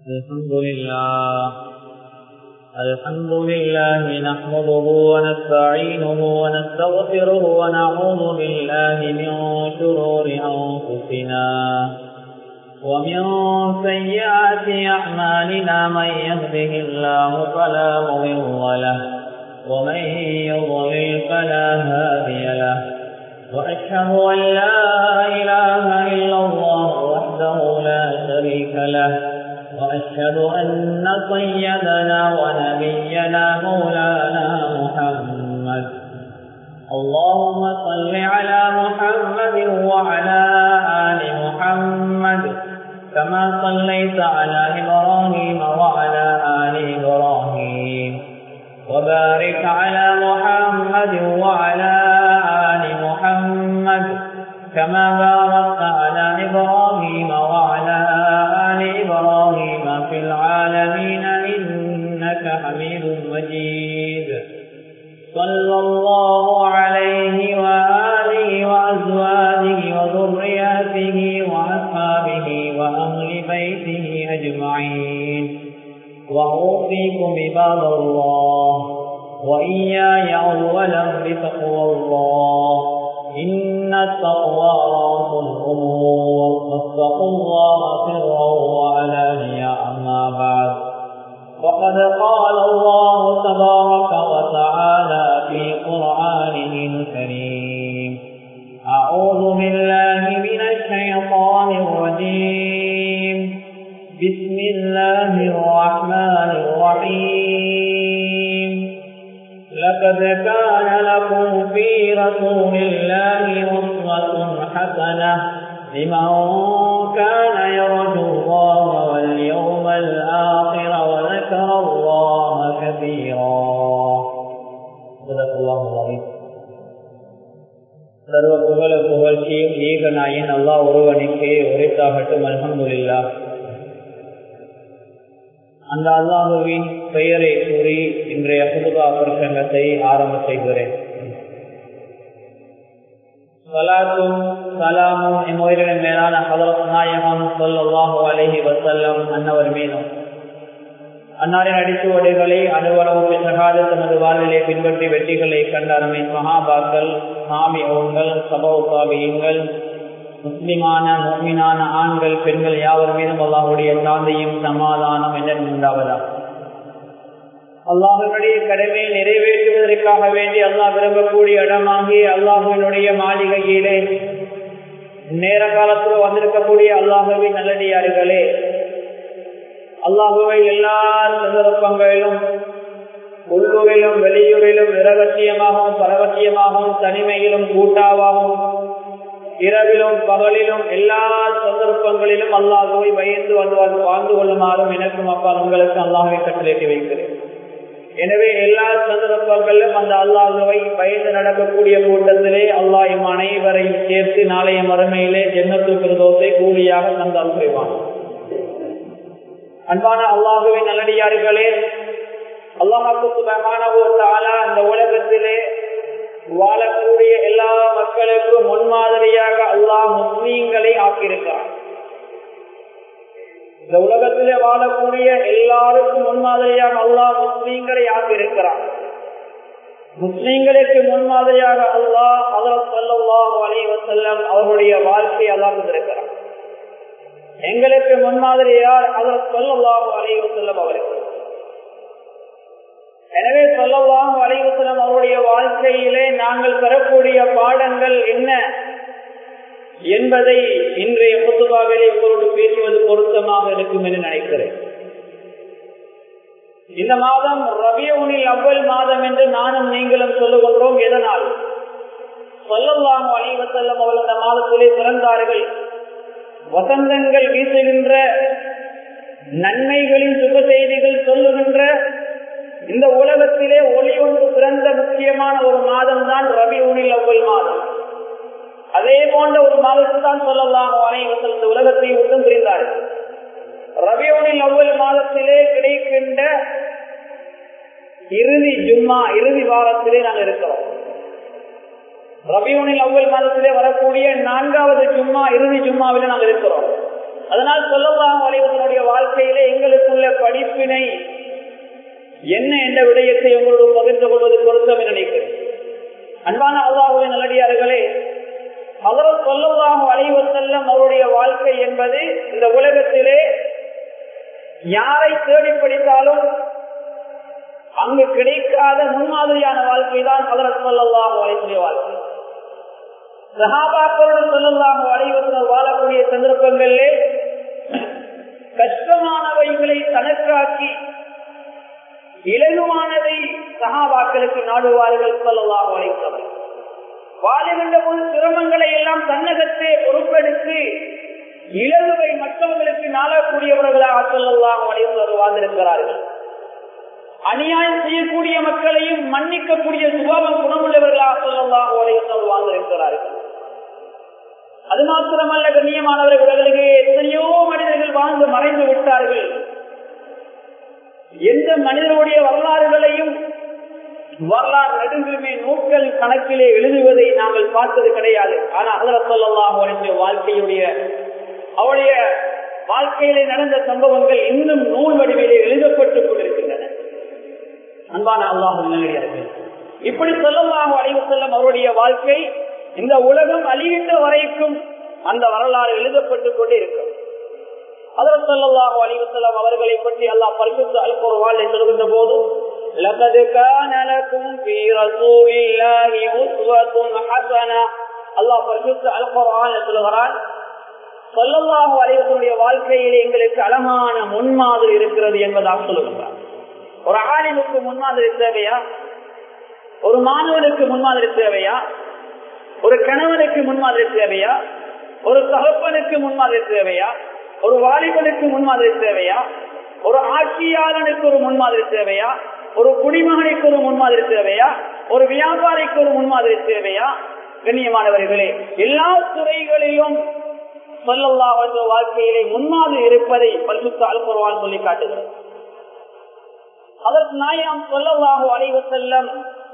الحمد لله الحمد لله نحمده ونستعينه ونستغفره ونعوذ بالله من شرور أنفسنا ومن سيئات أعمالنا من يهده الله فلا مضل له ومن يضلل فلا هادي له وأشهد أن لا إله إلا الله وحده لا شريك له وأشهد أن سيدنا ونبينا مولانا محمد اللهم صل على محمد وعلى آل محمد كما صليت على إبراهيم وعلى آل إبراهيم وبارك على محمد وعلى آل محمد كما باركت على إبراهيم وعلى آل إبراهيم في العالمين إنك حميد مجيد صلى الله عليه وآله وأزواجه وذرياته وأصحابه وأهل بيته أجمعين وأوصيكم عباد الله وإياي أولا بتقوى الله إن التقوى رأس الأمور واتقوا الله سرا وعلانيا أما بعد وقد قال الله تبارك وتعالى في قرآنه الكريم أعوذ بالله من الشيطان الرجيم بسم الله الرحمن الرحيم لقد كان لكم في رسول الله أسوة حسنة لمن كان يرجو الله واليوم الآخر وذكر الله كثيرا صدق الله العظيم சர்வ புகழ புகழ்ச்சியும் ஏகநாயன் அல்லாஹ் ஒருவனுக்கே உரைத்தாகட்டும் அல்ஹம்துலில்லா அந்த அல்லாஹுவின் பெயரை கூறி இன்றைய புதுகா பிரசங்கத்தை ஆரம்ப செய்கிறேன் சலாத்தும் சலாமும் இம்முயிரின் மேலான ஹதரத் நாயகம் சொல்லாஹு அலஹி வசல்லம் அன்னவர் மீதும் அன்னாரின் அடிச்சுவடைகளை அனுவலவும் சகாத தமது வாழ்விலே பின்பற்றி வெற்றிகளை கண்ட அருமை மகாபாக்கள் சாமி ஓன்கள் சபௌகாபியங்கள் முஸ்லிமான முஸ்லிமான ஆண்கள் பெண்கள் யாவர் மீதும் அல்லாஹுடைய சாந்தியும் சமாதானம் என்ன உண்டாவதா அல்லாஹனுடைய கடமையை நிறைவேற்றுவதற்காக வேண்டி அல்லாஹ் விரும்பக்கூடிய இடமாகி அல்லாஹுவினுடைய மாளிகையிலே நேர காலத்தில் வந்திருக்கக்கூடிய அல்லாஹுவின் நல்லடியார்களே அல்லாஹுவை எல்லா சந்தர்ப்பங்களிலும் உள்ளூரிலும் வெளியூரிலும் இரகசியமாகவும் பரவசியமாகவும் தனிமையிலும் கூட்டாவாகவும் இரவிலும் பகலிலும் எல்லா சந்தர்ப்பங்களிலும் அல்லாஹுவை பயந்து வந்து வாழ்ந்து கொள்ளுமாறும் எனக்கும் அப்பா உங்களுக்கு அல்லாஹுவை கட்டளைக்கு வைக்கிறேன் எனவே எல்லா சந்தர்ப்பங்களிலும் அந்த அல்லாஹுவை பயந்து நடக்கக்கூடிய கூட்டத்திலே அல்லாஹ் இம் அனைவரையும் சேர்த்து நாளைய மறுமையிலே ஜென்னத்து பிரதோத்தை கூலியாக தந்தால் புரிவான் அன்பான அல்லாஹுவின் நல்லடியார்களே அல்லாஹால அந்த உலகத்திலே வாழக்கூடிய எல்லா மக்களுக்கும் முன்மாதிரியாக அல்லாஹ் முஸ்லீம்களை ஆக்கியிருக்கிறார் இந்த உலகத்திலே வாழக்கூடிய எல்லாருக்கும் முன்மாதிரியாக அல்லாஹ் முஸ்லீம்களை ஆக்கியிருக்கிறார் முஸ்லீம்களுக்கு முன்மாதிரியாக அல்லாஹ் அதற்கு சொல்லல்லாஹ் அலைவசல்லம் அவருடைய வாழ்க்கையை அல்லாஹ் இருக்கிறார் எங்களுக்கு முன்மாதிரி யார் அதற்கு சொல்லல்லாஹ் அலைவசல்லம் அவர்கள் எனவே சொல்லலாம் அலைவசலம் அவருடைய வாழ்க்கையிலே நாங்கள் பெறக்கூடிய பாடங்கள் என்ன என்பதை இன்றைய புத்துபாவிலே உங்களோடு பேசுவது பொருத்தமாக இருக்கும் என்று நினைக்கிறேன் இந்த மாதம் ரபியூனில் அவ்வள் மாதம் என்று நானும் நீங்களும் சொல்லுகின்றோம் எதனால் சொல்லலாம் அலைவசல்லம் அவர்கள் இந்த மாதத்திலே பிறந்தார்கள் வசந்தங்கள் வீசுகின்ற நன்மைகளின் சுப செய்திகள் சொல்லுகின்ற இந்த உலகத்திலே ஒளி ஒன்று பிறந்த முக்கியமான ஒரு மாதம் தான் ரவி ஊனில் அவ்வள் மாதம் அதே போன்ற ஒரு மாதத்தில் தான் சொல்லலாம் அனைவர்கள் இந்த உலகத்தை விட்டும் பிரிந்தார்கள் ரவியோனில் அவ்வளவு மாதத்திலே கிடைக்கின்ற இறுதி ஜும்மா இறுதி வாரத்திலே நாங்கள் இருக்கிறோம் ரபியூனில் அவ்வள் மாதத்திலே வரக்கூடிய நான்காவது ஜும்மா இறுதி ஜும்மாவிலே நாங்கள் இருக்கிறோம் அதனால் சொல்லலாம் வலைவதனுடைய வாழ்க்கையிலே எங்களுக்கு படிப்பினை என்ன என்ற விடயத்தை உங்களோடு பகிர்ந்து கொள்வது பொருத்தம் என நினைக்கிறேன் அன்பான அல்லாஹுவின் நல்லடியார்களே அவரது சொல்லதாக அழைவு செல்லும் அவருடைய வாழ்க்கை என்பது இந்த உலகத்திலே யாரை தேடி படித்தாலும் அங்கு கிடைக்காத முன்மாதிரியான வாழ்க்கை தான் அவரது சொல்லல்லாக அழைக்கூடிய வாழ்க்கை சகாபாக்களோடு சொல்லல்லாக அழைவர்கள் வாழக்கூடிய சந்தர்ப்பங்களிலே கஷ்டமானவைகளை தனக்காக்கி இலகுவானதை சகாபாக்களுக்கு நாடுவார்கள் சொல்லலாக அழைத்தவர் வாழுகின்ற போது சிரமங்களை எல்லாம் தன்னகத்தே பொறுப்பெடுத்து இலகுவை மற்றவர்களுக்கு நாளக்கூடியவர்களாக சொல்லலாம் அழைத்தவர் வாழ்ந்திருக்கிறார்கள் அநியாயம் செய்யக்கூடிய மக்களையும் மன்னிக்கக்கூடிய சுபாவம் குணமுள்ளவர்களாக சொல்லலாம் அழைத்தவர் வாழ்ந்திருக்கிறார்கள் அது மாத்திரமல்ல கண்ணியமானவர்களுக்கு எத்தனையோ மனிதர்கள் வாழ்ந்து மறைந்து விட்டார்கள் எந்த மனிதனுடைய வரலாறுகளையும் வரலாறு நெடுங்குமே நூட்கள் கணக்கிலே எழுதுவதை நாங்கள் பார்த்தது கிடையாது ஆனா அதில் சொல்லலாம் அவருடைய வாழ்க்கையுடைய அவருடைய வாழ்க்கையிலே நடந்த சம்பவங்கள் இன்னும் நூல் வடிவிலே எழுதப்பட்டுக் கொண்டிருக்கின்றன அன்பான அல்லாஹும் நல்லடியார்கள் இப்படி சொல்லலாம் அடைவு செல்லும் அவருடைய வாழ்க்கை இந்த உலகம் அழிகின்ற வரைக்கும் அந்த வரலாறு எழுதப்பட்டுக் கொண்டே இருக்கும் அதற்கு சொல்லலாம் அலிவசல்லாம் அவர்களை பற்றி அல்லாஹ் பரிசுத்த அல்பொருவாள் சொல்கின்ற போது لقد كان لكم في رسول الله أسوة حسنة அல்லாஹ் பரிசுத்த அல்பொருவாள் சொல்கிறான் சொல்லல்லாஹு அலைவசனுடைய வாழ்க்கையில் எங்களுக்கு அழகான முன்மாதிரி இருக்கிறது என்பதாக சொல்லுகின்றார் ஒரு ஆலிமுக்கு முன்மாதிரி தேவையா ஒரு மாணவனுக்கு முன்மாதிரி தேவையா ஒரு கணவனுக்கு முன்மாதிரி தேவையா ஒரு தகப்பனுக்கு முன்மாதிரி தேவையா ஒரு வாலிபனுக்கு முன்மாதிரி தேவையா ஒரு ஆட்சியாளனுக்கு ஒரு முன்மாதிரி தேவையா ஒரு குடிமகனுக்கு ஒரு முன்மாதிரி தேவையா ஒரு வியாபாரிக்கு ஒரு முன்மாதிரி தேவையா கண்ணியமானவர்களே எல்லா துறைகளிலும் சொல்லல்லா வாழ்க்கையிலே முன்மாதிரி இருப்பதை பரிசுத்த அல்பருவான் சொல்லி காட்டுகிறது அதற்கு நாயாம் சொல்லல்லாக அலைவ செல்லம்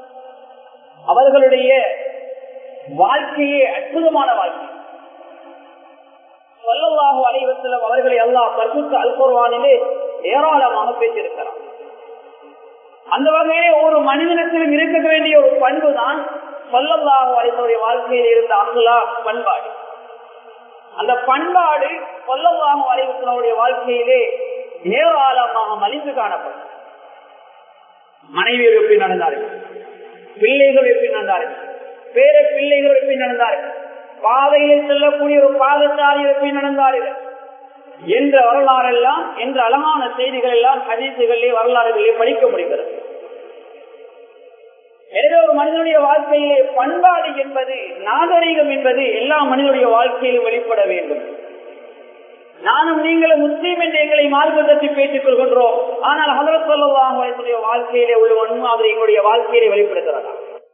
அவர்களுடைய வாழ்க்கையே அற்புதமான வாழ்க்கை சொல்லல்லாக அலைவ செல்லம் அவர்களை எல்லாம் பரிசுத்த அல்பருவானிலே ஏராளமாக பேசியிருக்கிறார் அந்த வகையிலே ஒரு மனிதனத்திலும் இருக்க வேண்டிய ஒரு பண்பு தான் சொல்லல்லாக அலைவருடைய வாழ்க்கையில் இருந்த அங்குலா பண்பாடு அந்த பண்பாடு சொல்லல்லாக அலைவசனுடைய வாழ்க்கையிலே ஏராளமாக மலிந்து காணப்படும் மனைவியர் எப்படி நடந்தார்கள் பிள்ளைகள் எப்படி நடந்தார்கள் பேர பிள்ளைகள் எப்படி நடந்தார்கள் பாதையில் செல்லக்கூடிய ஒரு பாதசாரி எப்படி நடந்தார்கள் என்ற வரலாறு எல்லாம் என்ற அழகான செய்திகள் எல்லாம் ஹதீசுகளிலே வரலாறுகளிலே படிக்க முடிகிறது எனவே ஒரு மனிதனுடைய வாழ்க்கையிலே பண்பாடு என்பது நாகரிகம் என்பது எல்லா மனிதனுடைய வாழ்க்கையிலும் வெளிப்பட வேண்டும் நானும் நீங்களும் முஸ்லீம் என்று எங்களை மார்க்கத்தை பேசிக் கொள்கின்றோம் ஆனால் ஹதரத் சொல்லலாம் வாழ்க்கையிலே உள்ள ஒன்மாதிரி எங்களுடைய வாழ்க்கையிலே வெளிப்படுகிறதா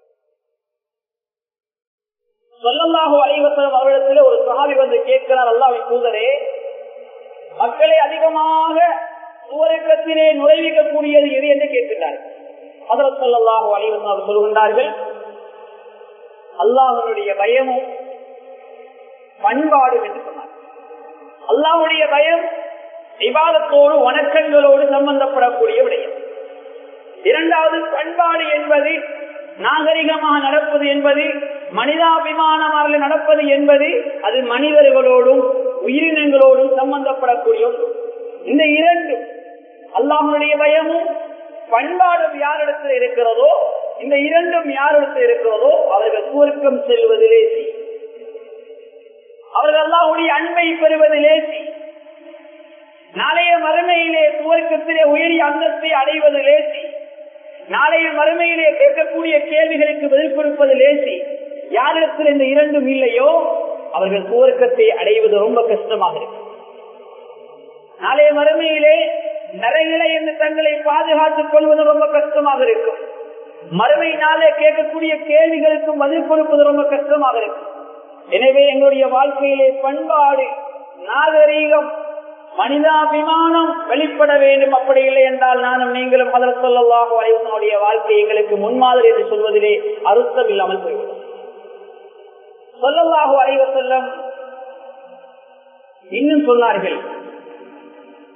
சொல்லல்லாஹு அலைவசம் அவரிடத்தில் ஒரு சகாவி வந்து கேட்கிறார் அல்லாவின் தூதரே மக்களை அதிகமாக சுவரக்கத்திலே நுழைவிக்கக்கூடியது எது என்று கேட்கிறார்கள் அதற்கு சொல்லல்லாஹு அலைவசம் அவர் சொல்கின்றார்கள் அல்லாஹனுடைய பயமும் பண்பாடும் என்று சொன்னார் அல்லாஹுடைய பயம் விவாதத்தோடு வணக்கங்களோடு சம்பந்தப்படக்கூடிய விடயம் இரண்டாவது பண்பாடு என்பது நாகரிகமாக நடப்பது என்பது மனிதாபிமானமாக நடப்பது என்பது அது மனிதர்களோடும் உயிரினங்களோடும் சம்பந்தப்படக்கூடிய இந்த இரண்டும் அல்லாஹனுடைய பயமும் பண்பாடும் யாரிடத்தில் இருக்கிறதோ இந்த இரண்டும் யாரிடத்தில் இருக்கிறதோ அவர்கள் சுவர்க்கம் செல்வது லேசி அவர்கள் அல்லாஹுடைய அன்பை பெறுவது லேசி நாளைய மறுமையிலே சுவர்க்கத்திலே உயரிய அந்தஸ்தை அடைவது லேசி நாளைய மறுமையிலே கேட்கக்கூடிய கேள்விகளுக்கு பதில் கொடுப்பது லேசி யாரிடத்தில் இந்த இரண்டும் இல்லையோ அவர்கள் சுவர்க்கத்தை அடைவது ரொம்ப கஷ்டமாக இருக்கு நாளைய மறுமையிலே நரைகளை என்று தங்களை பாதுகாத்துக் கொள்வது ரொம்ப கஷ்டமாக இருக்கும் மறுமை நாளே கேட்கக்கூடிய கேள்விகளுக்கும் பதில் கொடுப்பது ரொம்ப கஷ்டமாக இருக்கும் எனவே எங்களுடைய வாழ்க்கையிலே பண்பாடு நாகரீகம் மனிதாபிமானம் வெளிப்பட வேண்டும் அப்படி இல்லை என்றால் நானும் நீங்களும் அதற்கு சொல்லலாக வரைவனுடைய வாழ்க்கை எங்களுக்கு முன்மாதிரி என்று சொல்வதிலே அறுத்தம் இல்லாமல் போய்விடும் சொல்லலாக வரைவ செல்லம் இன்னும் சொன்னார்கள்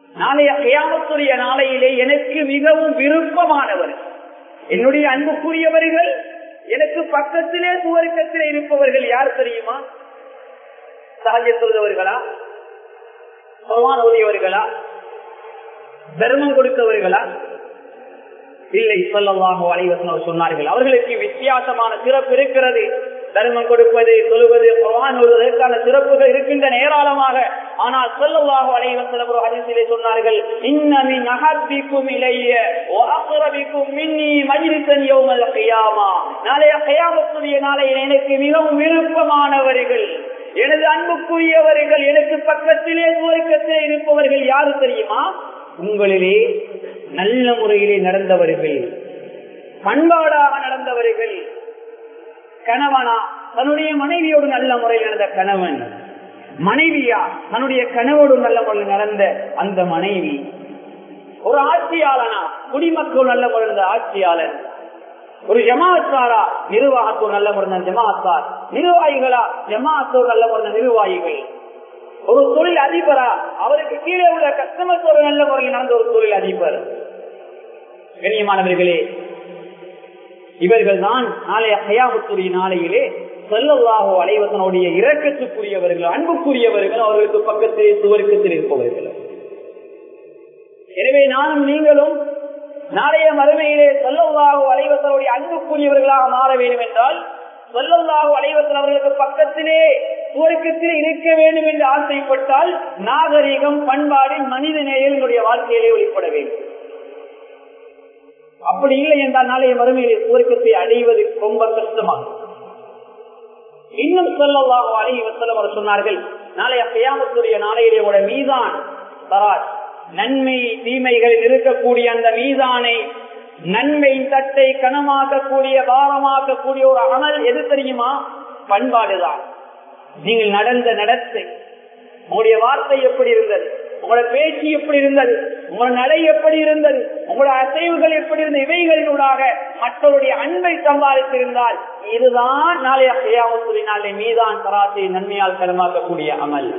நாளைய கையாமத்துடைய நாளையிலே எனக்கு மிகவும் விருப்பமானவர் என்னுடைய அன்புக்குரியவர்கள் எனக்கு பக்கத்திலே சுவர்க்கத்திலே இருப்பவர்கள் யார் தெரியுமா சகஜ சொல்றவர்களா பகவான் ஓதியவர்களா தர்மம் கொடுத்தவர்களா இல்லை சொல்லவாக அலைவசன் சொன்னார்கள் அவர்களுக்கு வித்தியாசமான சிறப்பு இருக்கிறது தர்மம் கொடுப்பது சொல்வது பகவான் சிறப்புகள் இருக்கின்றன ஏராளமாக ஆனால் சொல்லவாக அலைவசன் ஒரு அதிசிலே சொன்னார்கள் இன்னமின் அகப்பிக்கும் இளைய அகரபிக்கும் மின்னி மஜிரிசன் யோமல் கையாமா நாளைய கையாமத்துடைய நாளையில் எனக்கு மிகவும் விருப்பமானவர்கள் எனது அன்புக்குரியவர்கள் எனக்கு பக்கத்திலே சுவர்க்கத்திலே இருப்பவர்கள் யாரு தெரியுமா உங்களிலே நல்ல முறையிலே நடந்தவர்கள் பண்பாடாக நடந்தவர்கள் கணவனா தன்னுடைய மனைவியோடு நல்ல முறையில் நடந்த கணவன் மனைவியா தன்னுடைய கணவோடு நல்ல முறையில் நடந்த அந்த மனைவி ஒரு ஆட்சியாளனா குடிமக்கள் நல்ல முறைந்த ஆட்சியாளர் ஒரு ஜமாத்தாரா நிர்வாகத்தோர் நல்ல முறைந்த ஜமாத்தார் நிர்வாகிகளா ஜமாத்தோர் நல்ல முறைந்த நிர்வாகிகள் ஒரு தொழில் அதிபரா அவருக்கு கீழே உள்ள கஸ்டமர்ஸ் ஒரு நல்ல முறையில் நடந்த ஒரு தொழில் அதிபர் கண்ணியமானவர்களே இவர்கள் தான் நாளைய ஹயாபத்துடைய நாளையிலே செல்லவாகோ அலைவசனுடைய இரக்கத்துக்குரியவர்கள் அன்புக்குரியவர்கள் அவர்களுக்கு பக்கத்திலே சுவர்க்கத்தில் இருப்பவர்கள் எனவே நானும் நீங்களும் நாளைய மறுமையிலே செல்லவாகோ அலைவசனுடைய அன்புக்குரியவர்களாக மாற வேண்டும் என்றால் சொல்லல்லாஹு அலைவசன் அவர்களுக்கு பக்கத்திலே சுவர்க்கத்திலே இருக்க வேண்டும் என்று ஆசைப்பட்டால் நாகரிகம் பண்பாடு மனித நேயங்களுடைய வாழ்க்கையிலே வெளிப்பட வேண்டும் அப்படி இல்லை என்றால் நாளைய மறுமையிலே சுவர்க்கத்தை அடைவது ரொம்ப கஷ்டமாகும் இன்னும் சொல்லல்லாஹு அலைவசன் அவர் சொன்னார்கள் நாளைய கையாமத்துடைய நாளையிலே உடைய மீதான் தராஜ் நன்மை தீமைகளில் இருக்கக்கூடிய அந்த மீதானை நன்மை தட்டை கனமாக்கக்கூடிய பாரமாக்கக்கூடிய ஒரு அமல் எது தெரியுமா பண்பாடுதான் நீங்கள் நடந்த நடத்தை உங்களுடைய வார்த்தை எப்படி இருந்தது உங்களோட பேச்சு எப்படி இருந்தது உங்களோட நடை எப்படி இருந்தது உங்களோட அசைவுகள் எப்படி இருந்த இவைகளினூடாக மற்றவருடைய அன்பை சம்பாதித்திருந்தால் இதுதான் நாளைய கையாமத்துறை நாளை மீதான் தராசை நன்மையால் கனமாக்கக்கூடிய அமல்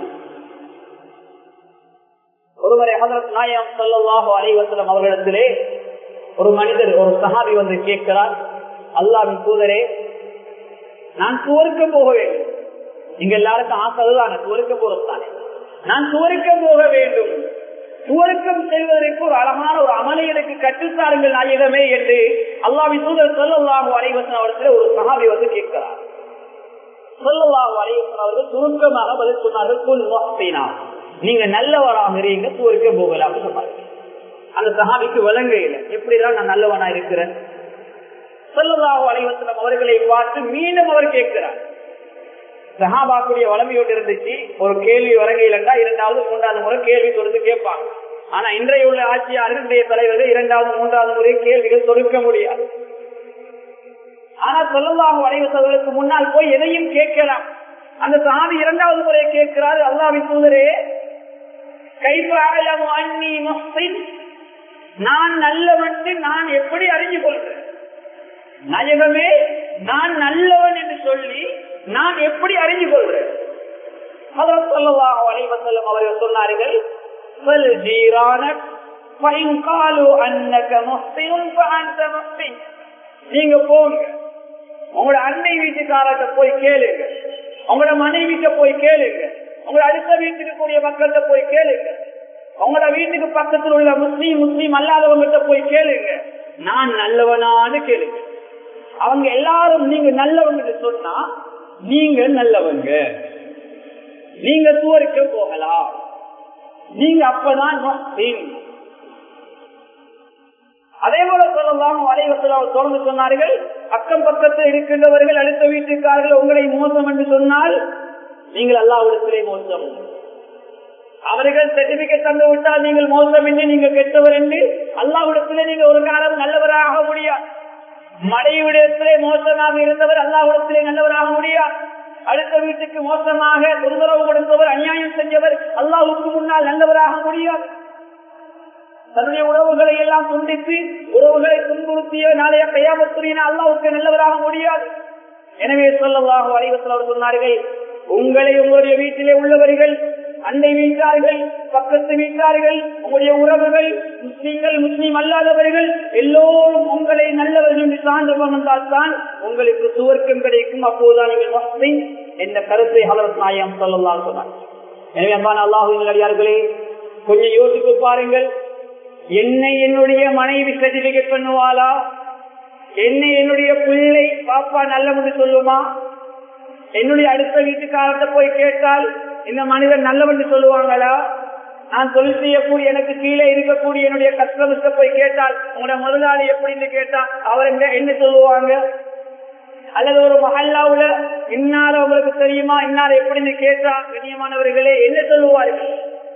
ஒருவரை ஹசரத் நாயம் சொல்லவாக அலைவசலம் அவர்களிடத்திலே ஒரு மனிதர் ஒரு சஹாபி வந்து கேட்கிறார் அல்லாவின் தூதரே நான் சுவருக்க போக வேண்டும் இங்க எல்லாருக்கும் ஆசை அதுதானே சுவருக்க போறதுதானே நான் சுவருக்க போக வேண்டும் சுவருக்கம் செல்வதற்கு ஒரு அழகான ஒரு அமலை எனக்கு கற்றுத்தாருங்கள் நாயகமே என்று அல்லாவின் தூதர் சொல்லல்லாஹு அலைவசன் அவர்கள் ஒரு சஹாபி வந்து கேட்கிறார் சொல்லல்லாஹு அலைவசன் அவர்கள் சுருக்கமாக பதில் சொன்னார்கள் குல் வக்தினா நீங்க நல்லவராக இருங்க சுவருக்க போகலாம் சொன்னார்கள் அந்த சஹாபிக்கு விளங்க இல்லை எப்படிதான் நான் நல்லவனா இருக்கிறேன் சொல்லலாக அலைவசனம் அவர்களை பார்த்து மீண்டும் அவர் கேட்கிறார் சஹாபாக்குடைய வளமையோடு இருந்துச்சு ஒரு கேள்வி வரகையிலண்டா இரண்டாவது மூன்றாவது முறை கேள்வி தொடுத்து கேட்பாங்க ஆனா இன்றைய உள்ள ஆட்சியாளர்களுடைய தலைவர்கள் இரண்டாவது மூன்றாவது முறை கேள்விகள் தொடுக்க முடியாது ஆனா சொல்லலாக அலைவசவர்களுக்கு முன்னால் போய் எதையும் கேட்கலாம் அந்த சாமி இரண்டாவது முறை கேட்கிறார் அல்லாவின் தூதரே கைப்பாயம் அன்னி முஸ்லிம் நான் நல்லவன் நான் எப்படி அறிஞ்சு கொள்கிறேன் நாயகமே நான் நல்லவன் என்று சொல்லி நான் எப்படி அறிஞ்சு கொள்கிறேன் அவர்கள் சொன்னார்கள் நீங்க போங்க உங்களோட அன்னை வீட்டுக்காரர்கிட்ட போய் கேளுங்க உங்களோட மனைவிட்ட போய் கேளுங்க உங்களோட அடுத்த வீட்டுக்கு கூடிய மக்கள்கிட்ட போய் கேளுங்க உங்களோட வீட்டுக்கு பக்கத்தில் உள்ள முஸ்லீம் முஸ்லீம் அல்லாதவங்கிட்ட போய் கேளுங்க நான் நல்லவனான்னு கேளுங்க அவங்க எல்லாரும் நீங்க நல்லவங்க சொன்னா நீங்க நல்லவங்க நீங்க தூரிக்க போகலாம் நீங்க அப்பதான் முஸ்லீம் அதே போல சொல்லலாம் வலைவசல் அவர் தொடர்ந்து சொன்னார்கள் அக்கம் பக்கத்தில் இருக்கின்றவர்கள் அடுத்த வீட்டுக்காரர்கள் உங்களை மோசம் என்று சொன்னால் நீங்கள் அல்லாவிடத்திலே மோசம் அவர்கள் சர்டிபிகேட் தந்து விட்டால் நீங்கள் மோசம் என்று நீங்க கெட்டவர் என்று அல்லாவிடத்திலே நீங்க ஒரு காலம் நல்லவராக முடியாது மனைவிடத்திலே மோசமாக இருந்தவர் அல்லாவிடத்திலே நல்லவராக முடியாது அடுத்த வீட்டுக்கு மோசமாக தொந்தரவு கொடுத்தவர் அநியாயம் செஞ்சவர் அல்லாவுக்கு முன்னால் நல்லவராக முடியாது தன்னுடைய உறவுகளை எல்லாம் துண்டித்து உறவுகளை துன்புறுத்திய நாளைய கையாமத்துறையின அல்லாவுக்கு நல்லவராக முடியாது எனவே சொல்லவாக வரைவத்தில் அவர் சொன்னார்கள் உங்களை உங்களுடைய வீட்டிலே உள்ளவர்கள் அண்டை வீட்டார்கள் பக்கத்து வீட்டார்கள் உங்களுடைய உறவுகள் முஸ்லீம்கள் முஸ்லீம் அல்லாதவர்கள் எல்லோரும் உங்களை நல்லவர்கள் என்று சான்று வந்தால் தான் உங்களுக்கு சுவர்க்கம் கிடைக்கும் அப்போதுதான் நீங்கள் வசதி என்ற கருத்தை ஹலரத் நாயம் சொல்லலாம் சொன்னார் எனவே அன்பான அல்லாஹுவின் அடியார்களே கொஞ்சம் யோசித்து பாருங்கள் என்னை என்னுடைய மனைவி சர்டிபிகேட் பண்ணுவாளா என்னை என்னுடைய பிள்ளை பாப்பா நல்லவன்னு சொல்லுமா என்னுடைய அடுத்த வீட்டுக்காரத்தை போய் கேட்டால் இந்த மனிதன் நல்லவன் சொல்லுவாங்களா நான் தொழில் செய்யக்கூடிய எனக்கு கீழே இருக்கக்கூடிய என்னுடைய கஸ்டமர்ஸ போய் கேட்டால் உங்களோட முதலாளி எப்படின்னு கேட்டா அவர் என்ன சொல்லுவாங்க அல்லது ஒரு மஹல்லாவுல இன்னார உங்களுக்கு தெரியுமா இன்னார எப்படின்னு கேட்டா கண்ணியமானவர்களே என்ன சொல்லுவார்கள்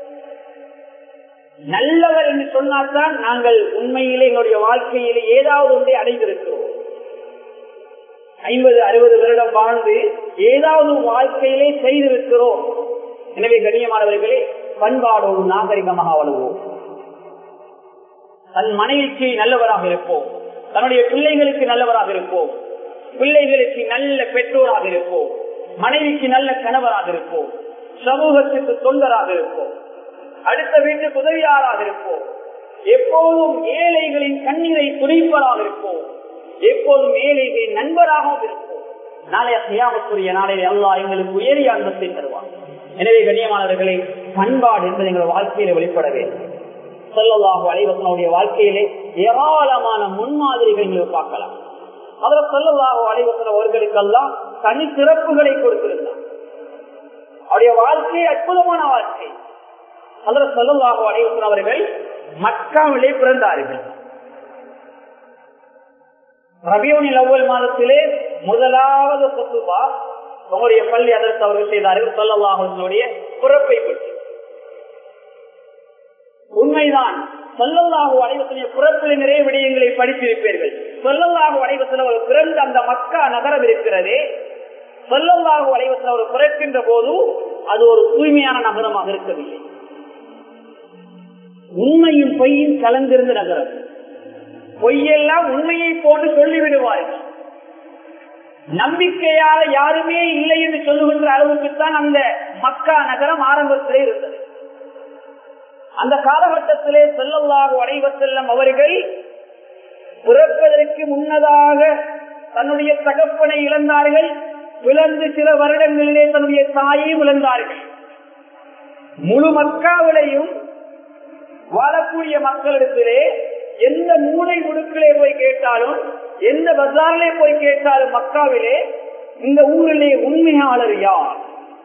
நல்லவர் என்று சொன்னால்தான் நாங்கள் உண்மையிலே எங்களுடைய வாழ்க்கையிலே ஏதாவது ஒன்றை அடைந்திருக்கிறோம் ஐம்பது அறுபது வருடம் வாழ்ந்து ஏதாவது வாழ்க்கையிலே செய்திருக்கிறோம் எனவே கண்ணியமானவர்களே பண்பாடோடு நாகரிகமாக வளர்வோம் தன் மனைவிக்கு நல்லவராக இருப்போம் தன்னுடைய பிள்ளைகளுக்கு நல்லவராக இருப்போம் பிள்ளைகளுக்கு நல்ல பெற்றோராக இருப்போம் மனைவிக்கு நல்ல கணவராக இருப்போம் சமூகத்துக்கு தொண்டராக இருப்போம் அடுத்த வீட்டுக்கு உதவியாராக இருப்போம் எப்போதும் ஏழைகளின் கண்ணீரை துடைப்பதாக இருப்போம் எப்போதும் ஏழைகளின் நண்பராகவும் இருப்போம் நாளைய செய்யாமக்கூடிய நாளைய அல்லா எங்களுக்கு உயரிய அந்தத்தை தருவார் எனவே கண்ணியமானவர்களே பண்பாடு என்பது எங்கள் வாழ்க்கையில வெளிப்பட வேண்டும் சொல்லலாக அலைவசனுடைய வாழ்க்கையிலே ஏராளமான முன்மாதிரிகள் எங்களுக்கு பார்க்கலாம் அதில் சொல்லலாக அலைவசன அவர்களுக்கெல்லாம் தனி சிறப்புகளை கொடுத்திருந்தார் அவருடைய வாழ்க்கை அற்புதமான வாழ்க்கை அதில் சொல்லலாக அலைவசன் அவர்கள் மக்காவிலே பிறந்தார்கள் ரபியோனில் ஒவ்வொரு மாதத்திலே முதலாவது சொத்துபா உங்களுடைய பள்ளி அதற்கு அவர்கள் செய்தார்கள் சொல்லலாஹனுடைய பிறப்பை பற்றி உண்மைதான் சொல்லல்லாஹு அடைவத்தின பிறப்பில் நிறைய விடயங்களை படித்திருப்பீர்கள் சொல்லல்லாஹு அடைவத்தில் அவர் பிறந்த அந்த மக்கா நகரம் இருக்கிறதே சொல்லல்லாஹு அடைவத்தில் அவர் பிறக்கின்ற போது அது ஒரு தூய்மையான நகரமாக இருக்கவில்லை உண்மையும் பொய்யும் கலந்திருந்த நகரம் பொய்யெல்லாம் உண்மையை போன்று சொல்லிவிடுவார்கள் நம்பிக்கையால யாருமே இல்லை என்று சொல்லுகின்ற அளவுக்குத்தான் அந்த மக்கா நகரம் ஆரம்பத்திலே இருந்தது அந்த காலகட்டத்திலே செல்லல்லாக அடைவ செல்லும் அவர்கள் பிறப்பதற்கு முன்னதாக தன்னுடைய தகப்பனை இழந்தார்கள் விளந்து சில வருடங்களிலே தன்னுடைய தாயையும் இழந்தார்கள் முழு மக்காவிலையும் வாழக்கூடிய மக்களிடத்திலே எந்த மூளை முடுக்கிலே போய் கேட்டாலும் எந்த பஜாரிலே போய் கேட்டாலும் மக்காவிலே இந்த ஊரிலே உண்மையாளர் யார்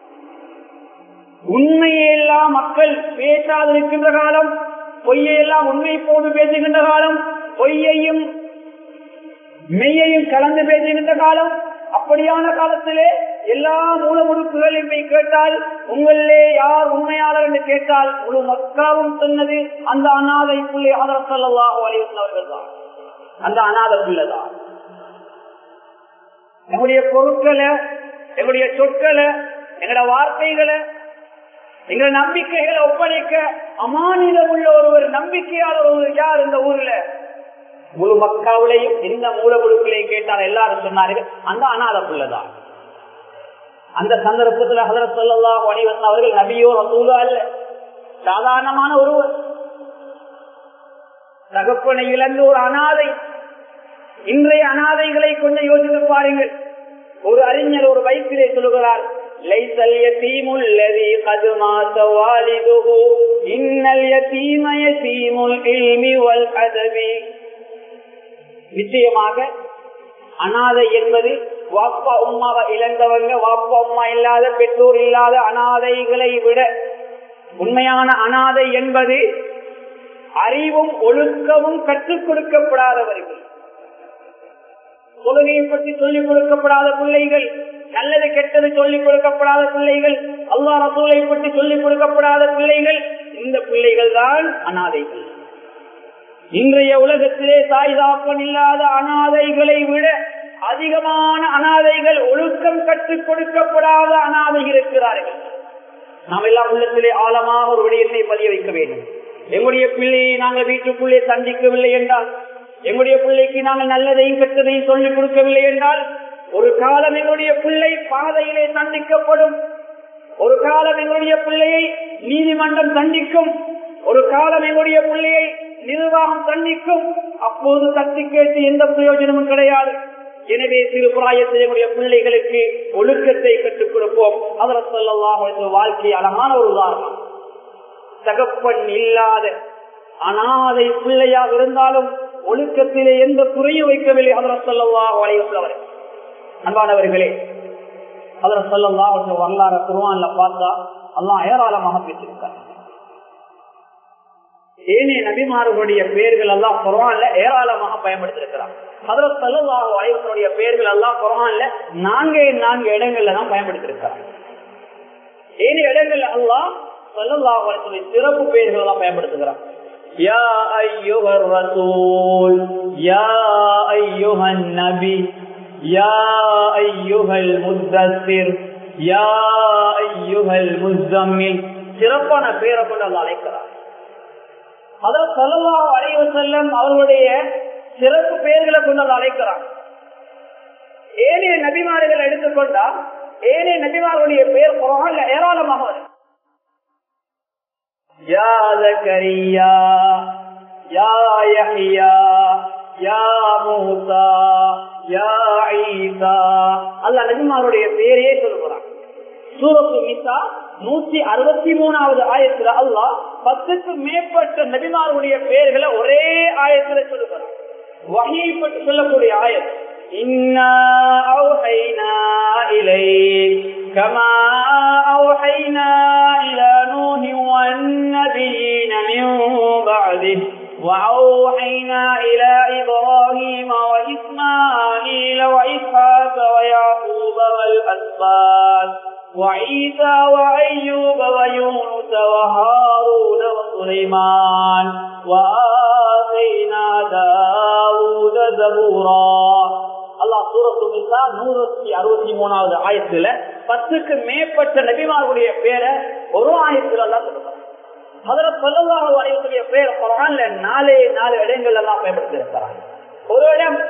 உண்மையெல்லாம் மக்கள் பேசாதிருக்கின்ற காலம் பொய்யெல்லாம் உண்மை போன்று பேசுகின்ற காலம் பொய்யையும் மெய்யையும் கலந்து பேசுகின்ற காலம் அப்படியான காலத்திலே எல்லா மூலமுடுப்புகளையும் போய் கேட்டால் உங்களிலே யார் உண்மையாளர் என்று கேட்டால் முழு மக்காவும் சொன்னது அந்த அநாதை புள்ளி ஆதரவு சொல்லவாக வலியுறுத்தவர்கள் தான் அந்த அநாத புள்ளதான் எங்களுடைய பொருட்களை எங்களுடைய சொற்களை எங்களோட வார்த்தைகளை எங்களை நம்பிக்கைகளை ஒப்படைக்க அமானிதம் உள்ள ஒருவர் நம்பிக்கையாளர் ஒருவர் யார் இந்த ஊர்ல முழு மக்காவிலையும் எந்த மூலமுழுக்களையும் கேட்டால் எல்லாரும் சொன்னார்கள் அந்த அநாத புள்ளதான் அந்த சந்தர்ப்பத்தில் ஹதரத் சொல்லலாம் வணிவன் அவர்கள் நபியோ ரசூலோ அல்ல சாதாரணமான ஒருவர் தகப்பனை இழந்து ஒரு அனாதை இன்றைய அனாதைகளை கொஞ்சம் யோசித்து பாருங்கள் ஒரு அறிஞர் ஒரு வைப்பிலே சொல்லுகிறார் ليس اليتيم الذي قد مات والده إن اليتيم يتيم العلم والأدب நிச்சயமாக அனாதை என்பது வாப்பா உமாவை இழந்தவங்க வாப்பா உமா இல்லாத பெற்றோர் இல்லாத அனாதைகளை விட உண்மையான அனாதை என்பது அறிவும் ஒழுக்கமும் கற்றுக் கொடுக்கப்படாதவர்கள் தொழுகையை பற்றி சொல்லிக் கொடுக்கப்படாத பிள்ளைகள் நல்லது கெட்டது சொல்லிக் கொடுக்கப்படாத பிள்ளைகள் அல்லா ரசூலை பற்றி சொல்லிக் கொடுக்கப்படாத பிள்ளைகள் இந்த பிள்ளைகள் தான் அனாதைகள் இன்றைய உலகத்திலே தாய் தாப்பன் இல்லாத அனாதைகளை விட அதிகமான அனாதைகள் ஒழுக்கம் கற்றுக் கொடுக்கப்படாத அனாதை இருக்கிறார்கள் நாம் எல்லாம் உள்ளத்திலே ஆழமாக ஒரு விடயத்தை பதிய வைக்க வேண்டும் எங்களுடைய பிள்ளையை நாங்கள் வீட்டுக்குள்ளே சந்திக்கவில்லை என்றால் எங்களுடைய பிள்ளைக்கு நாங்கள் நல்லதையும் கெட்டதையும் சொல்லிக் கொடுக்கவில்லை என்றால் ஒரு காலம் எங்களுடைய பிள்ளை பாதையிலே சந்திக்கப்படும் ஒரு காலம் எங்களுடைய பிள்ளையை நீதிமன்றம் தண்டிக்கும் ஒரு காலம் எங்களுடைய பிள்ளையை நிர்வாகம் தண்டிக்கும் அப்போது தட்டி கேட்டு எந்த பிரயோஜனமும் கிடையாது எனவே சிறு பிராயத்தில் எங்களுடைய பிள்ளைகளுக்கு ஒழுக்கத்தை கற்றுக் கொடுப்போம் அதர சொல்லலாம் வாழ்க்கை அழகான ஒரு உதாரணம் தகப்பன் இல்லாத அனாதை பிள்ளையாக இருந்தாலும் ஒழுக்கத்திலே எந்த குறையும் வைக்கவில்லை அதர சொல்லவா வளைவற்றவர் அன்பானவர்களே அதர சொல்லவா வரலாறு குருவான்ல பார்த்தா எல்லாம் ஏராளமாக பேசியிருக்கார் ஏனைய நபிமார்களுடைய பெயர்கள் எல்லாம் குரான்ல ஏராளமாக பயன்படுத்திருக்கிறார் ஹதரத் சல்லாஹு அலைவசனுடைய பெயர்கள் எல்லாம் குரான்ல நான்கே நான்கு இடங்கள்ல தான் பயன்படுத்திருக்கிறார் ஏனைய இடங்கள்ல எல்லாம் சல்லாஹு அலைவசனுடைய சிறப்பு பெயர்கள் எல்லாம் பயன்படுத்துகிறார் யா ஐயுகர் ரசூல் யா ஐயுகன் நபி யா ஐயுகல் முத்தசிர் யா ஐயுகல் முஸ்தம்மில் சிறப்பான பெயரை கொண்டு அல்ல அழைக்கிறார் அதாவது சொல்லலா அழைவ செல்லம் அவர்களுடைய சிறப்பு பெயர்களை கொண்டு அதை அழைக்கிறான் ஏனைய நபிமார்கள் எடுத்துக்கொண்டா ஏனைய நபிமார்களுடைய பெயர் குரான்ல ஏராளமாக வரும் யா ஜக்கரியா யா யஹ்யா யா மூசா யா ஈசா அல்லாஹ் நபிமாருடைய பெயரையே சொல்லுகிறான் சூரத்து மிசா நூத்தி அறுபத்தி மூணாவது ஆயத்துல அல்லாஹ் பத்துக்கு மேற்பட்ட நபிமாருடைய பெயர்களை ஒரே ஆயத்துல சொல்லுகிறான் வகையை பற்றி சொல்லக்கூடிய ஆயம் إنا أوحينا إليك كما أوحينا إلى نوح والنبيين من بعده وأوحينا إلى إبراهيم وإسماعيل وإسحاق ويعقوب والأسباط وعيسى وأيوب ويونس وهارون وسليمان وآتينا داود زبورا அல்லாஹ் சூரத்து நிசா நூறுத்தி அறுபத்தி மூணாவது ஆயத்துல பத்துக்கு மேற்பட்ட நபிமாருடைய பேரை ஒரு ஆயத்துல எல்லாம் சொல்லுவாங்க அதுல சொல்லலாக வரையக்கூடிய பேர் குரான்ல நாலே நாலு இடங்கள் எல்லாம் பயன்படுத்தி ஒரு இடம்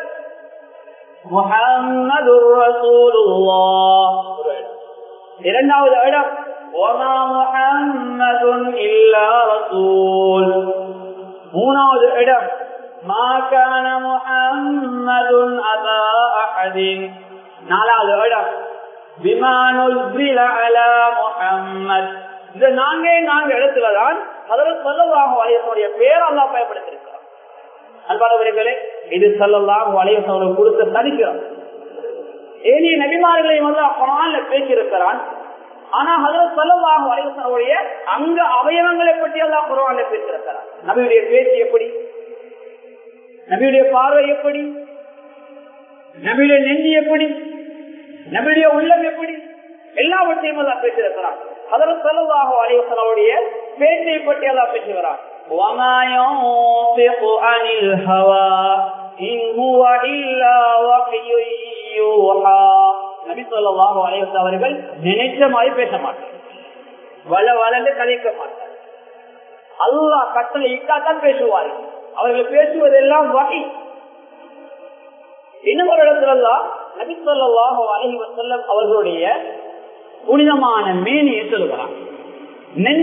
முகமது ரசூலுல்லாஹ் ஒரு இடம் இரண்டாவது இடம் وما محمد إلا رسول மூணாவது இடம் ما كان محمد أبا أحد நாலாவது இடம் بما نزل على محمد இந்த நான்கே நான்கு இடத்துலதான் அதில் சொல்லலாம் வலையனுடைய பேர் அல்லா பயன்படுத்திருக்கிறார் அன்பானவர்களே இது சொல்லலாம் வலையசவனுக்கு கொடுத்த தனிக்கிறார் ஏனைய நபிமார்களையும் வந்து குரான்ல பேசியிருக்கிறான் ஆனா அதில் சொல்லலாம் வலையசனுடைய அங்க அவயவங்களை பற்றி எல்லாம் குரான்ல பேசியிருக்கிறார் நபியுடைய பேச்சு எப்படி நபியுடைய பார்வை எப்படி நபியுடைய நெஞ்சு எப்படி நபியுடைய உள்ளம் எப்படி எல்லாவற்றையும் எல்லாம் பேசியிருக்கிறான் அதில் சொல்லலாக வலையசனுடைய பேச்சை பற்றி எல்லாம் பேசுகிறான் وما ينطق عن الهوى إن هو إلا وحي யூஹா நபி சொல்லாஹு அலைவச அவர்கள் நினைச்ச மாதிரி பேச மாட்டார் வள வளர்ந்து கலைக்க மாட்டார் அல்லாஹ் கட்டளை இட்டாத்தான் பேசுவார்கள் அவர்கள் பேசுவதெல்லாம் வகை இன்னும் ஒரு இடத்துல நபி சொல்லாஹு அலஹி வசல்லம் அவர்களுடைய புனிதமான மேனியை சொல்கிறான் நெஞ்ச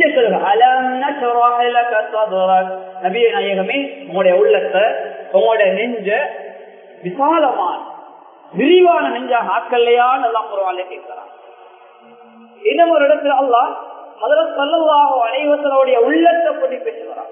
சொல்கிறார் நபிய நாயகமே உங்களுடைய உள்ளத்தை உங்களுடைய நெஞ்ச விசாலமான விரிவான நெஞ்சாக ஆக்கல்லையான்னு எல்லாம் குரவாலே கேட்கிறான் இன்னும் ஒரு இடத்துல அல்லாஹ் அதில் சொல்லவாக அனைவசனுடைய உள்ளத்தை பற்றி பேசுகிறான்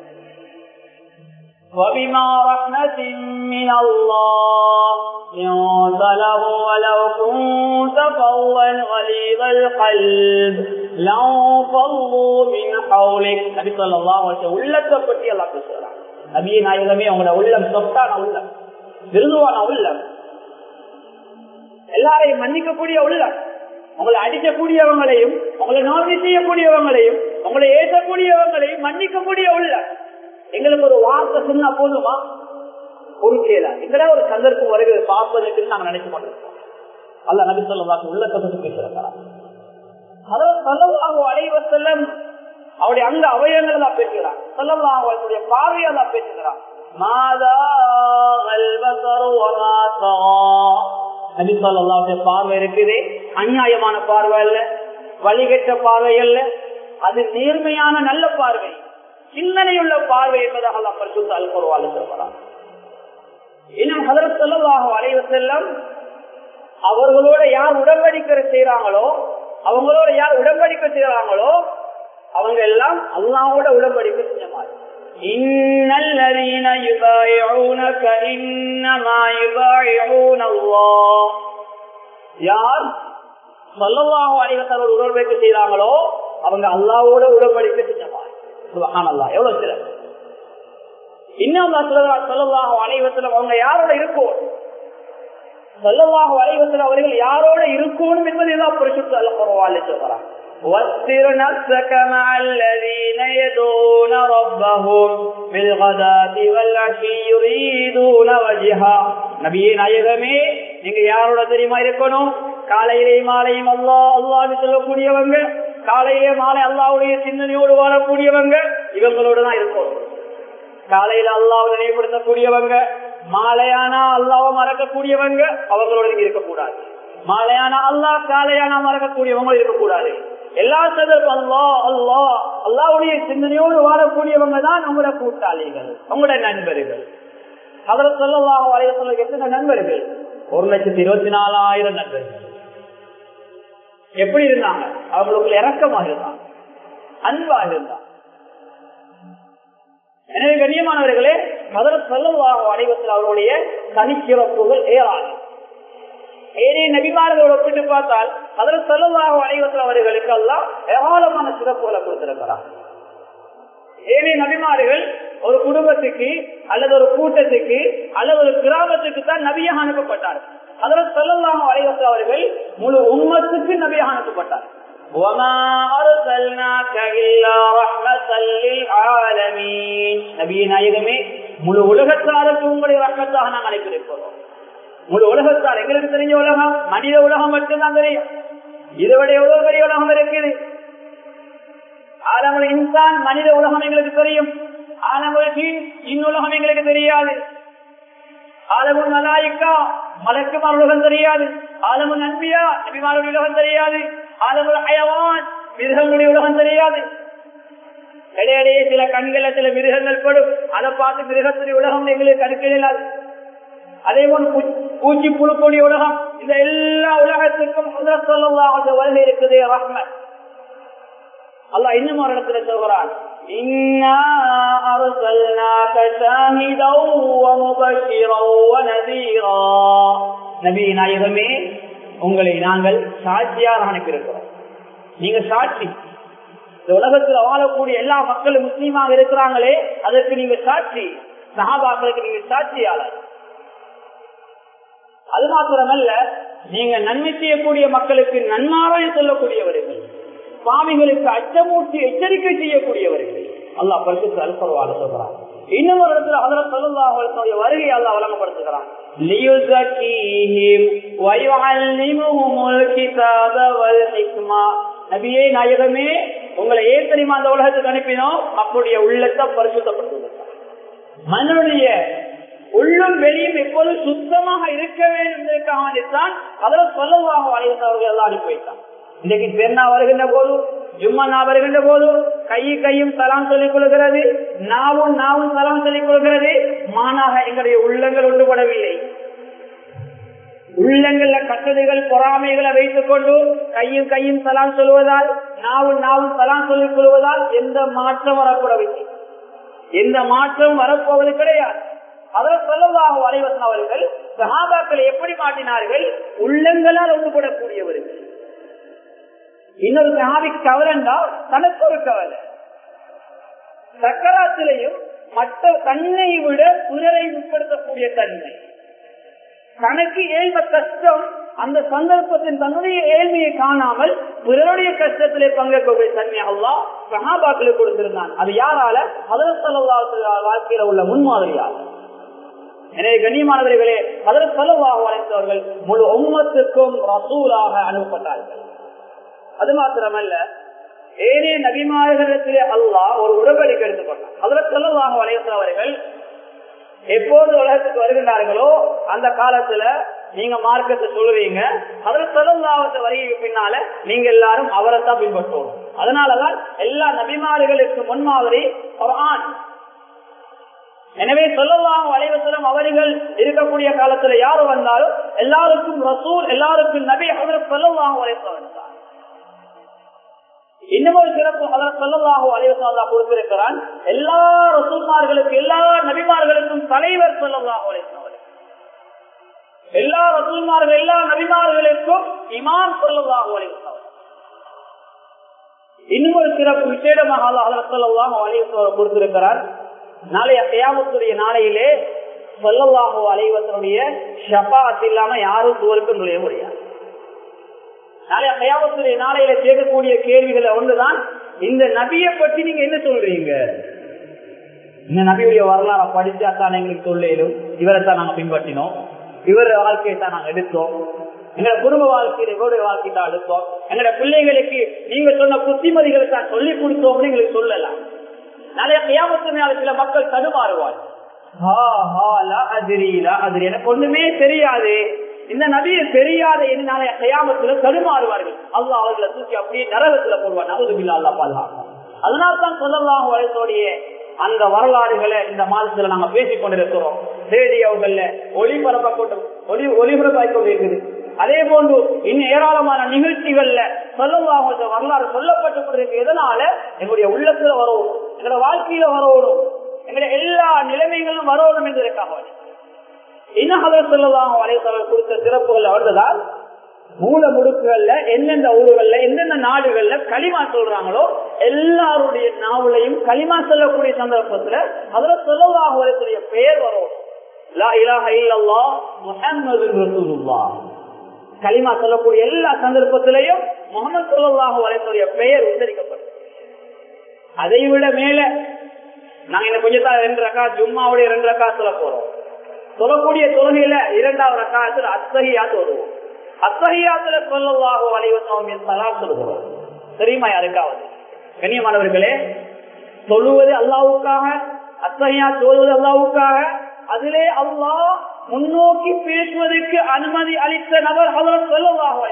وبما رحمة من الله لنت له ولو كنت فظا غليظ القلب لانفضوا من حولك நபி ஸல்லல்லாஹு அலைஹி வஸல்லம் உள்ளத்தை பற்றி அல்லாஹ் பேசுகிறான் நபியே நாயகமே உங்களோட உள்ளம் சொத்தான உள்ளம் விருதுவான உள்ளம் எல்லாரையும் மன்னிக்கக்கூடிய உள்ளம் உங்களை அடிக்கக்கூடியவங்களையும் உங்களை நோக்கி செய்யக்கூடியவங்களையும் உங்களை ஏற்றக்கூடியவங்களையும் மன்னிக்கக்கூடிய உள்ளம் எங்களுக்கு ஒரு வார்த்தை சொன்னா போதுமா பொறுக்கேல எங்கடா ஒரு சந்தர்ப்பம் வருகிறது பார்ப்பதற்கு நாங்க நினைச்சு கொண்டிருக்கோம் அல்ல நபி சொல்லதாக உள்ளத்தை பற்றி பேசுறாங்க அதாவது சொல்லவாக அலைவ செல்லம் அவருடைய அங்க அவயங்கள் தான் பேசுகிறான் சொல்லலாம் அவருடைய பார்வையை தான் பேசுகிறான் மாதா நபி சொல்லாவுடைய பார்வை இருக்குது அநியாயமான பார்வை அல்ல வழிகட்ட பார்வை அல்ல அது நேர்மையான நல்ல பார்வை சிந்தனையுள்ள பார்வை என்பதாக அல்லா பரிசுத்த அல்பருவாள் சொல்கிறார் இன்னும் ஹதரத் சொல்லலாக அலைவ செல்லம் அவர்களோட யார் உடன்படிக்கை செய்யறாங்களோ அவங்களோட யார் உடன்படிக்கை செய்யறாங்களோ அவங்க எல்லாம் அல்லாவோட உடன்படிக்கை செஞ்ச மாதிரி إن الذين يبايعونك إنما يبايعون الله யார் சொல்லவாக அனைவத்தரோடு உடன்படிக்கை செய்யறாங்களோ அவங்க அல்லாவோட உடன்படிக்கை செஞ்சவாங்க அல்லா எவ்வளவு சிறப்பு இன்னும் சொல்லவாக அனைவத்தில் அவங்க யாரோட இருக்கும் சொல்லவாக அனைவத்தில் அவர்கள் யாரோட இருக்கணும் என்பதைதான் புரிசுத்து அல்ல பரவாயில்ல சொல்றாங்க واصبر نفسك مع الذين يدعون ربهم بالغداة والعشي يريدون وجها நபியே நாயகமே நீங்க யாரோட தெரியுமா இருக்கணும் காலையிலே மாலையும் அல்லா அல்லான்னு சொல்லக்கூடியவங்க காலையிலே மாலை அல்லாவுடைய சிந்தனையோடு வாழக்கூடியவங்க இவங்களோட தான் இருக்கணும் காலையில அல்லாவை நினைவுபடுத்தக்கூடியவங்க மாலையானா அல்லாவை மறக்கக்கூடியவங்க அவங்களோட நீங்க இருக்கக்கூடாது மாலையானா அல்லா காலையானா மறக்கக்கூடியவங்க இருக்கக்கூடாது எல்லா சந்தர்ப்பம் அல்லா அல்லா அல்லாவுடைய சிந்தனையோடு வாழக்கூடியவங்க தான் உங்களோட கூட்டாளிகள் உங்களோட நண்பர்கள் அவரை சொல்லலாம் வரைய சொல்ல எத்தனை நண்பர்கள் ஒரு லட்சத்தி இருபத்தி நாலாயிரம் நண்பர்கள் எப்படி இருந்தாங்க அவங்களுக்கு இறக்கமாக இருந்தாங்க அன்பாக இருந்தாங்க எனவே கண்ணியமானவர்களே மதுர சொல்லவாக அடைவத்தில் அவருடைய தனிச்சிறப்புகள் ஏறாது ஏனே நபிமார்களோடு ஒப்பிட்டு பார்த்தால் அதில் சொல்லவாக அனைவத்தில் அவர்களுக்கு எல்லாம் ஏராளமான சிறப்புகளை கொடுத்திருக்கிறார் ஏனே நபிமார்கள் ஒரு குடும்பத்துக்கு அல்லது ஒரு கூட்டத்துக்கு அல்லது ஒரு கிராமத்துக்கு தான் நபியாக அனுப்பப்பட்டார் அதில் சொல்லலாம் அனைவத்தில் அவர்கள் முழு உண்மத்துக்கு நபியாக அனுப்பப்பட்டார் நாயகமே முழு உலகத்தாருக்கு உங்களுடைய ரக்கத்தாக நாம் அனுப்பியிருக்கிறோம் முழு உலகத்தார் எங்களுக்கு தெரிஞ்ச உலகம் மனித உலகம் மட்டும்தான் தெரியும் இதை விட எவ்வளவு பெரிய உலகம் இருக்குது ஆலமுல் இன்சான் மனித உலகம் எங்களுக்கு தெரியும் ஆலமுல் இன்னுலகம் எங்களுக்கு தெரியாது ஆலமுல் மலாய்க்கா மலக்குமார் உலகம் தெரியாது ஆலமுல் நன்பியா நபிமாருடைய உலகம் தெரியாது ஆலமுல் அயவான் மிருகங்களுடைய உலகம் தெரியாது இடையிடையே சில கண்கள சில மிருகங்கள் படும் அதை பார்த்து மிருகத்துடைய உலகம் எங்களுக்கு கணக்கிடலாது அதே போல் பூச்சி புழுக்கூடிய உலகம் இந்த எல்லா உலகத்திற்கும் சொல்லலாம் வருகை இருக்குது ரஹ்மத் அல்லா இன்னும் ஒரு இடத்துல சொல்கிறான் நபி நாயகமே உங்களை நாங்கள் சாட்சியாக அனுப்பியிருக்கிறோம் நீங்க சாட்சி இந்த உலகத்தில் வாழக்கூடிய எல்லா மக்களும் முஸ்லீமாக இருக்கிறாங்களே அதற்கு நீங்க சாட்சி சகாபாக்களுக்கு நீங்க சாட்சியாளர் அது மாத்திரமல்ல நீங்க நன்மை செய்யக்கூடிய மக்களுக்கு நன்மாராய சொல்லக்கூடியவர்கள் சுவாமிகளுக்கு அச்சமூட்டி எச்சரிக்கை செய்யக்கூடியவர்கள் அல்லா பரிசுக்கு அல்பருவாக சொல்றான் இன்னும் ஒரு இடத்துல அதில் சொல்லுடைய வருகையை அல்லா வழங்கப்படுத்துகிறான் நபியே நாயகமே உங்களை ஏன் தெரியுமா அந்த உலகத்துக்கு அனுப்பினோம் அப்படி உள்ளத்தை பரிசுத்தப்படுத்துகிறார் மனுடைய உள்ளும் வெளியும் எப்போதும் சுத்தமாக இருக்க வேண்டும் என்பதற்காகத்தான் அதில் சொல்லவாக வளையத்தவர்கள் எல்லாம் அனுப்பி வைத்தான் இன்னைக்கு பெண்ணா வருகின்ற போது ஜும்மனா வருகின்ற போது கை கையும் தலாம் சொல்லிக் கொள்கிறது நாவும் நாவும் தலாம் சொல்லிக் கொள்கிறது மானாக எங்களுடைய உள்ளங்கள் ஒன்றுபடவில்லை உள்ளங்கள்ல கட்டளைகள் பொறாமைகளை வைத்துக் கொண்டு கையும் கையும் தலாம் சொல்வதால் நாவும் நாவும் தலாம் சொல்லிக் கொள்வதால் எந்த மாற்றம் வரக்கூடவில்லை எந்த மாற்றம் வரப்போவது கிடையாது அதில் சொல்லவாக வலைவசன் அவர்கள் சகாபாக்களை எப்படி மாட்டினார்கள் உள்ளங்களால் ஒன்றுபடக்கூடியவர்கள் இன்னொரு சகாபி கவலைண்டா தனக்கு ஒரு கவலை சக்கராத்திலையும் மற்ற தன்னை விட பிறரை உட்படுத்தக்கூடிய தன்மை தனக்கு ஏழ்ம கஷ்டம் அந்த சந்தர்ப்பத்தின் தன்னுடைய ஏழ்மையை காணாமல் பிறருடைய கஷ்டத்திலே பங்கேற்கக்கூடிய தன்மை அல்லா சகாபாக்களுக்கு கொடுத்திருந்தான் அது யாரால அதரசல்லா வாழ்க்கையில உள்ள முன்மாதிரியால் எனவே கண்ணியமானவர்களே அதற்கு செலவாக வளைத்தவர்கள் முழு உம்மத்துக்கும் ரசூலாக அனுப்பப்பட்டார்கள் அது மாத்திரமல்ல ஏனே நபிமார்களிடத்திலே அல்லாஹ் ஒரு உடன்படிக்கை எடுத்துக்கொண்டார் அதற்கு செலவாக வளைத்தவர்கள் எப்போது உலகத்துக்கு வருகின்றார்களோ அந்த காலத்துல நீங்க மார்க்கத்தை சொல்லுவீங்க அதற்கு செலவாக வருகைக்கு பின்னால நீங்க எல்லாரும் அவரைத்தான் பின்பற்றுவோம் அதனாலதான் எல்லா நபிமார்களுக்கு முன்மாதிரி குரான் எனவே சொல்லலாம் வலைவசலம் அவர்கள் இருக்கக்கூடிய காலத்துல யாரு வந்தாலும் எல்லாருக்கும் ரசூல் எல்லாருக்கும் நபி அவர் சொல்லலாம் வலைவசம் இன்னொரு சிறப்பு அதற்கு சொல்லலாக அலைவசம் கொடுத்திருக்கிறான் எல்லா ரசூல்மார்களுக்கும் எல்லா நபிமார்களுக்கும் தலைவர் சொல்லலாம் வலைவசம் எல்லா ரசூல்மார்கள் எல்லா நபிமார்களுக்கும் இமாம் சொல்லலாம் வலைவசம் இன்னும் ஒரு சிறப்பு விசேடமாக சொல்லலாம் வலைவசம் கொடுத்திருக்கிறார் நாளைய கையாமத்துடைய நாளையிலே சொல்லலாகோ அலைவசனுடைய ஷபாத் இல்லாம யாரும் தூருக்கு நுழைய முடியாது நாளைய கையாமத்துடைய நாளையில கேட்கக்கூடிய கேள்விகளை ஒன்றுதான் இந்த நபியை பற்றி நீங்க என்ன சொல்றீங்க இந்த நபியுடைய வரலாறு படிச்சா தான் எங்களுக்கு சொல்லும் இவரை தான் நாங்க பின்பற்றினோம் இவர வாழ்க்கையை தான் நாங்க எடுத்தோம் எங்களோட குடும்ப வாழ்க்கையில இவருடைய வாழ்க்கை தான் எடுத்தோம் எங்களோட பிள்ளைகளுக்கு நீங்க சொன்ன புத்திமதிகளை தான் சொல்லி கொடுத்தோம்னு எங்களுக்கு சொல்லலாம் நிறைய கையாமத்தினால சில மக்கள் தடுமாறுவார் எனக்கு ஒண்ணுமே தெரியாது இந்த நபியை தெரியாத என்னால கையாமத்துல தடுமாறுவார்கள் அல்லா அவர்களை தூக்கி அப்படியே நரகத்துல போடுவார் நவதுபில்லா அல்லா பாதுகாக்கும் அதனால தான் சொல்லலாம் வயசோடைய அந்த வரலாறுகளை இந்த மாதத்துல நாங்க பேசிக் கொண்டிருக்கிறோம் ரேடியோகள்ல ஒளிபரப்ப கொண்டு ஒளி ஒளிபரப்பாய் கொண்டிருக்குது அதே போன்று இன்னும் ஏராளமான நிகழ்ச்சிகள்ல சொல்லலாம் வரலாறு சொல்லப்பட்டு கொண்டிருக்கு எதனால எங்களுடைய உள்ளத்துல வரணும் எங்களோட வாழ்க்கையில வரணும் எங்களுடைய எல்லா நிலைமைகளும் வரணும் என்பதற்காக இன்னும் சொல்லலாம் வலைத்தவர் கொடுத்த சிறப்புகள் அவர்தான் மூல முடுக்குகள்ல எந்தெந்த ஊர்கள்ல எந்தெந்த நாடுகள்ல களிமா சொல்றாங்களோ எல்லாருடைய நாவலையும் களிமா சொல்லக்கூடிய சந்தர்ப்பத்துல அதுல சொல்லலாம் வரக்கூடிய பெயர் வரும் லா இலாஹ இல்லல்லா முஹம்மது ரசூலுல்லாஹ் களிமா சொல்லக்கூடிய எல்லா சந்தர்ப்பத்திலையும் முகமது சொல்லாஹு வரைக்கூடிய பெயர் உச்சரிக்கப்படும் அதை விட மேல நாங்க இந்த கொஞ்சத்தான் ரெண்டு ரக்கா ஜும்மாவுடைய ரெண்டு ரக்கா சொல்ல போறோம் சொல்லக்கூடிய தொழுகையில இரண்டாவது ரக்காத்துல அத்தகையா தொழுவோம் அத்தகையாத்துல சொல்லலாக வலைவசம் என் தலா சொல்லுகிறோம் தெரியுமா யாருக்காவது கண்ணியமானவர்களே சொல்லுவது அல்லாவுக்காக அத்தகையா சொல்வது அல்லாவுக்காக அதிலே அல்லாஹ் முன்னோக்கி பேசுவதற்கு அனுமதி அளித்த நபர் அவர் சொல்லலாக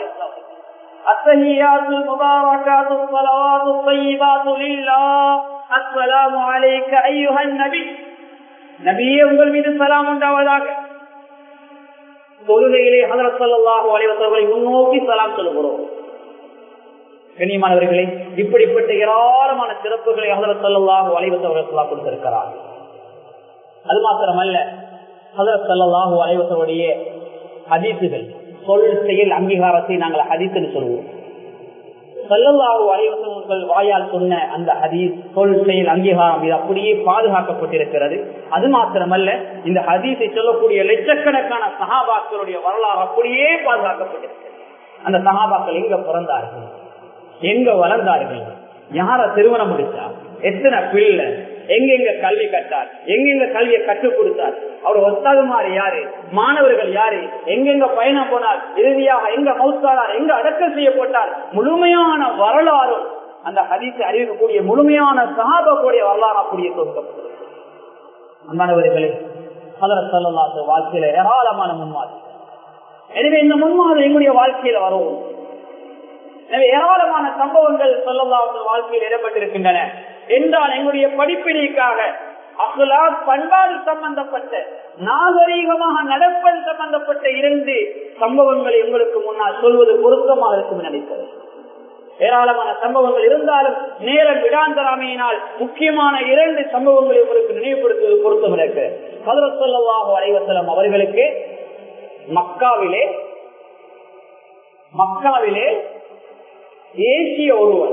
التهيات المباركات الصلوات الطيبات لله السلام عليك أيها النبي நபியே உங்கள் மீது சலாம் உண்டாவதாக தொழுகையிலே ஹதரத் சல்லாஹு அலைவசர்களை முன்னோக்கி சலாம் சொல்லுகிறோம் கண்ணியமானவர்களே இப்படிப்பட்ட ஏராளமான சிறப்புகளை ஹதரத் சல்லாஹு அலைவசவர்கள் கொடுத்திருக்கிறார் அது மாத்திரமல்ல ஹதரத் சல்லாஹு அலைவசருடைய ஹதீசுகள் சொல் செயல் அங்கீகாரத்தை நாங்கள் ஹதீசுன்னு சொல்லுவோம் சல்லல்லாஹு அலைவசங்கள் வாயால் சொன்ன அந்த ஹதீஸ் சொல் செயல் அங்கீகாரம் இது அப்படியே பாதுகாக்கப்பட்டிருக்கிறது அது மாத்திரமல்ல இந்த ஹதீஸை சொல்லக்கூடிய லட்சக்கணக்கான சகாபாக்களுடைய வரலாறு அப்படியே பாதுகாக்கப்பட்டிருக்கிறது அந்த சகாபாக்கள் எங்க பிறந்தார்கள் எங்க வளர்ந்தார்கள் யார திருமணம் முடிச்சா எத்தனை பிள்ளை எங்கெங்க கல்வி கட்டார் எங்கெங்க கல்வியை கற்றுக் கொடுத்தார் அவர் ஒத்தாகுமாறு யாரு மாணவர்கள் யாரு எங்கெங்க பயணம் போனார் இறுதியாக எங்க மௌத்தானார் எங்க அடக்கம் செய்யப்பட்டார் முழுமையான வரலாறும் அந்த ஹதீஸை அறிவிக்கக்கூடிய முழுமையான சகாபக்கூடிய வரலாறு அப்படியே தொடுக்கப்பட்டது மாணவர்களே ஹதரத் சல்லாத்து வாழ்க்கையில ஏராளமான முன்மாதிரி எனவே இந்த முன்மாதிரி எங்களுடைய வாழ்க்கையில வரும் எனவே ஏராளமான சம்பவங்கள் சொல்லலாம் வாழ்க்கையில் இடம்பெற்றிருக்கின்றன என்றால் எங்களுடைய படிப்பினைக்காக அகுலாத் பண்பாடு சம்பந்தப்பட்ட நாகரீகமாக நடப்பது சம்பந்தப்பட்ட இரண்டு சம்பவங்களை உங்களுக்கு முன்னால் சொல்வது பொருத்தமாக இருக்கும் நினைக்கிறது ஏராளமான சம்பவங்கள் இருந்தாலும் நேரம் விடாந்தராமையினால் முக்கியமான இரண்டு சம்பவங்களை உங்களுக்கு நினைவுபடுத்துவது பொருத்தம் இருக்கு கதர சொல்லவாக அலைவசலம் அவர்களுக்கு மக்காவிலே மக்காவிலே ஏசிய ஒருவர்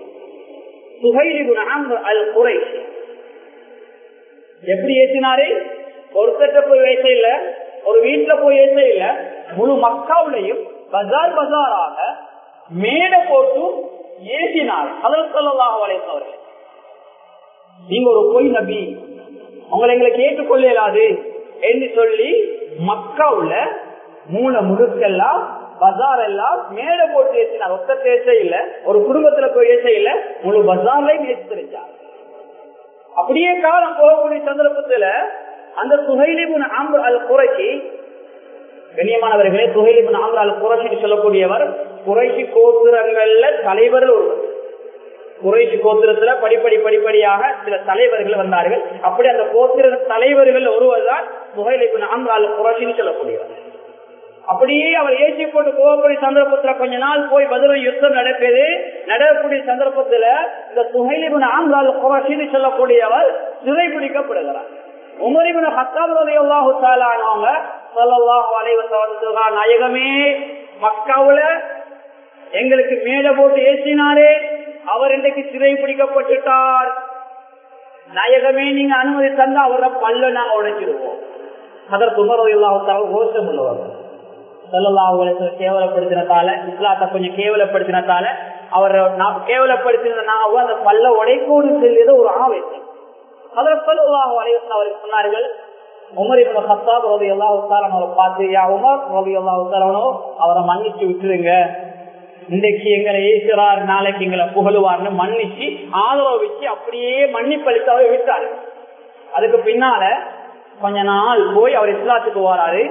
எப்படி ஏசினாரே ஒருத்தட்ட போய் ஏச இல்ல ஒரு வீட்டுல போய் ஏச இல்ல முழு மக்காவுலையும் பஜார் பஜாராக மேடை போட்டு ஏசினார் அதற்கு சொல்லலாம் வளைத்தவர்கள் நீங்க ஒரு பொய் நபி உங்களை எங்களை கேட்டுக்கொள்ள இயலாது என்று சொல்லி மக்காவுல மூல முழுக்கெல்லாம் பஜார் எல்லாம் மேடை போட்டு ஏசினார் ஒத்த பேச இல்ல ஒரு குடும்பத்துல போய் ஏச இல்ல முழு பஜார்லையும் ஏசி தெரிஞ்சார் அப்படியே காலம் போகக்கூடிய சந்தர்ப்பத்துல அந்த சுகைலிபுன் ஆம்பர் அல் குறைச்சி கண்ணியமானவர்களே சுகைலிபுன் ஆம்பர் அல் குறைச்சி சொல்லக்கூடியவர் குறைச்சி கோபுரங்கள்ல தலைவர்கள் ஒருவர் குறைசி கோத்திரத்துல படிப்படி படிப்படியாக சில தலைவர்கள் வந்தார்கள் அப்படி அந்த கோத்திர தலைவர்கள் ஒருவர் தான் முகைலிபின் ஆம்ரால் குரசின்னு சொல்லக்கூடியவர் அப்படியே அவர் ஏற்றி போட்டு போகக்கூடிய சந்தர்ப்பத்துல கொஞ்ச நாள் போய் பதில யுத்தம் நடக்குது நடக்கக்கூடிய சந்தர்ப்பத்துல இந்த சுகைலிபின் ஆம்ரால் குரசின்னு சொல்லக்கூடியவர் சிறை பிடிக்கப்படுகிறார் உமரிபின் ஹத்தாபதி அல்லாஹு தாலானவங்க சொல்லல்லாஹு அலைவசா நாயகமே மக்காவுல எங்களுக்கு மேல போட்டு ஏசினாரே அவர் இன்றைக்கு சிறை பிடிக்கப்பட்டுட்டார் நாயகமே நீங்க அனுமதி தந்தா அவரோட பல்ல நாங்க உடைச்சிருவோம் அதற்கு உமரது இல்லாவிட்டால் கோஷம் உள்ளவர் சொல்லலாவுகளை கேவலப்படுத்தினதால இஸ்லாத்தை கொஞ்சம் கேவலப்படுத்தினதால அவரை நான் கேவலப்படுத்தின நான் அந்த பல்ல உடைக்கோடு செல்லியது ஒரு ஆவேசம் அதற்கு சொல்லலாக அலைவசன் அவருக்கு சொன்னார்கள் உமர் இப்ப ஹத்தாப் ரவி எல்லா உத்தாரன் அவரை பார்த்து யா உமர் ரவி எல்லா உத்தாரனோ அவரை மன்னிச்சு விட்டுருங்க இன்றைக்கு எங்களை ஏசுறார் நாளைக்கு எங்களை புகழுவார்னு மன்னிச்சு ஆதரவு வச்சு அப்படியே மன்னிப்பளித்து அவரை விட்டாரு அதுக்கு பின்னால கொஞ்ச நாள் போய் அவர் இஸ்லாத்துக்கு வராரு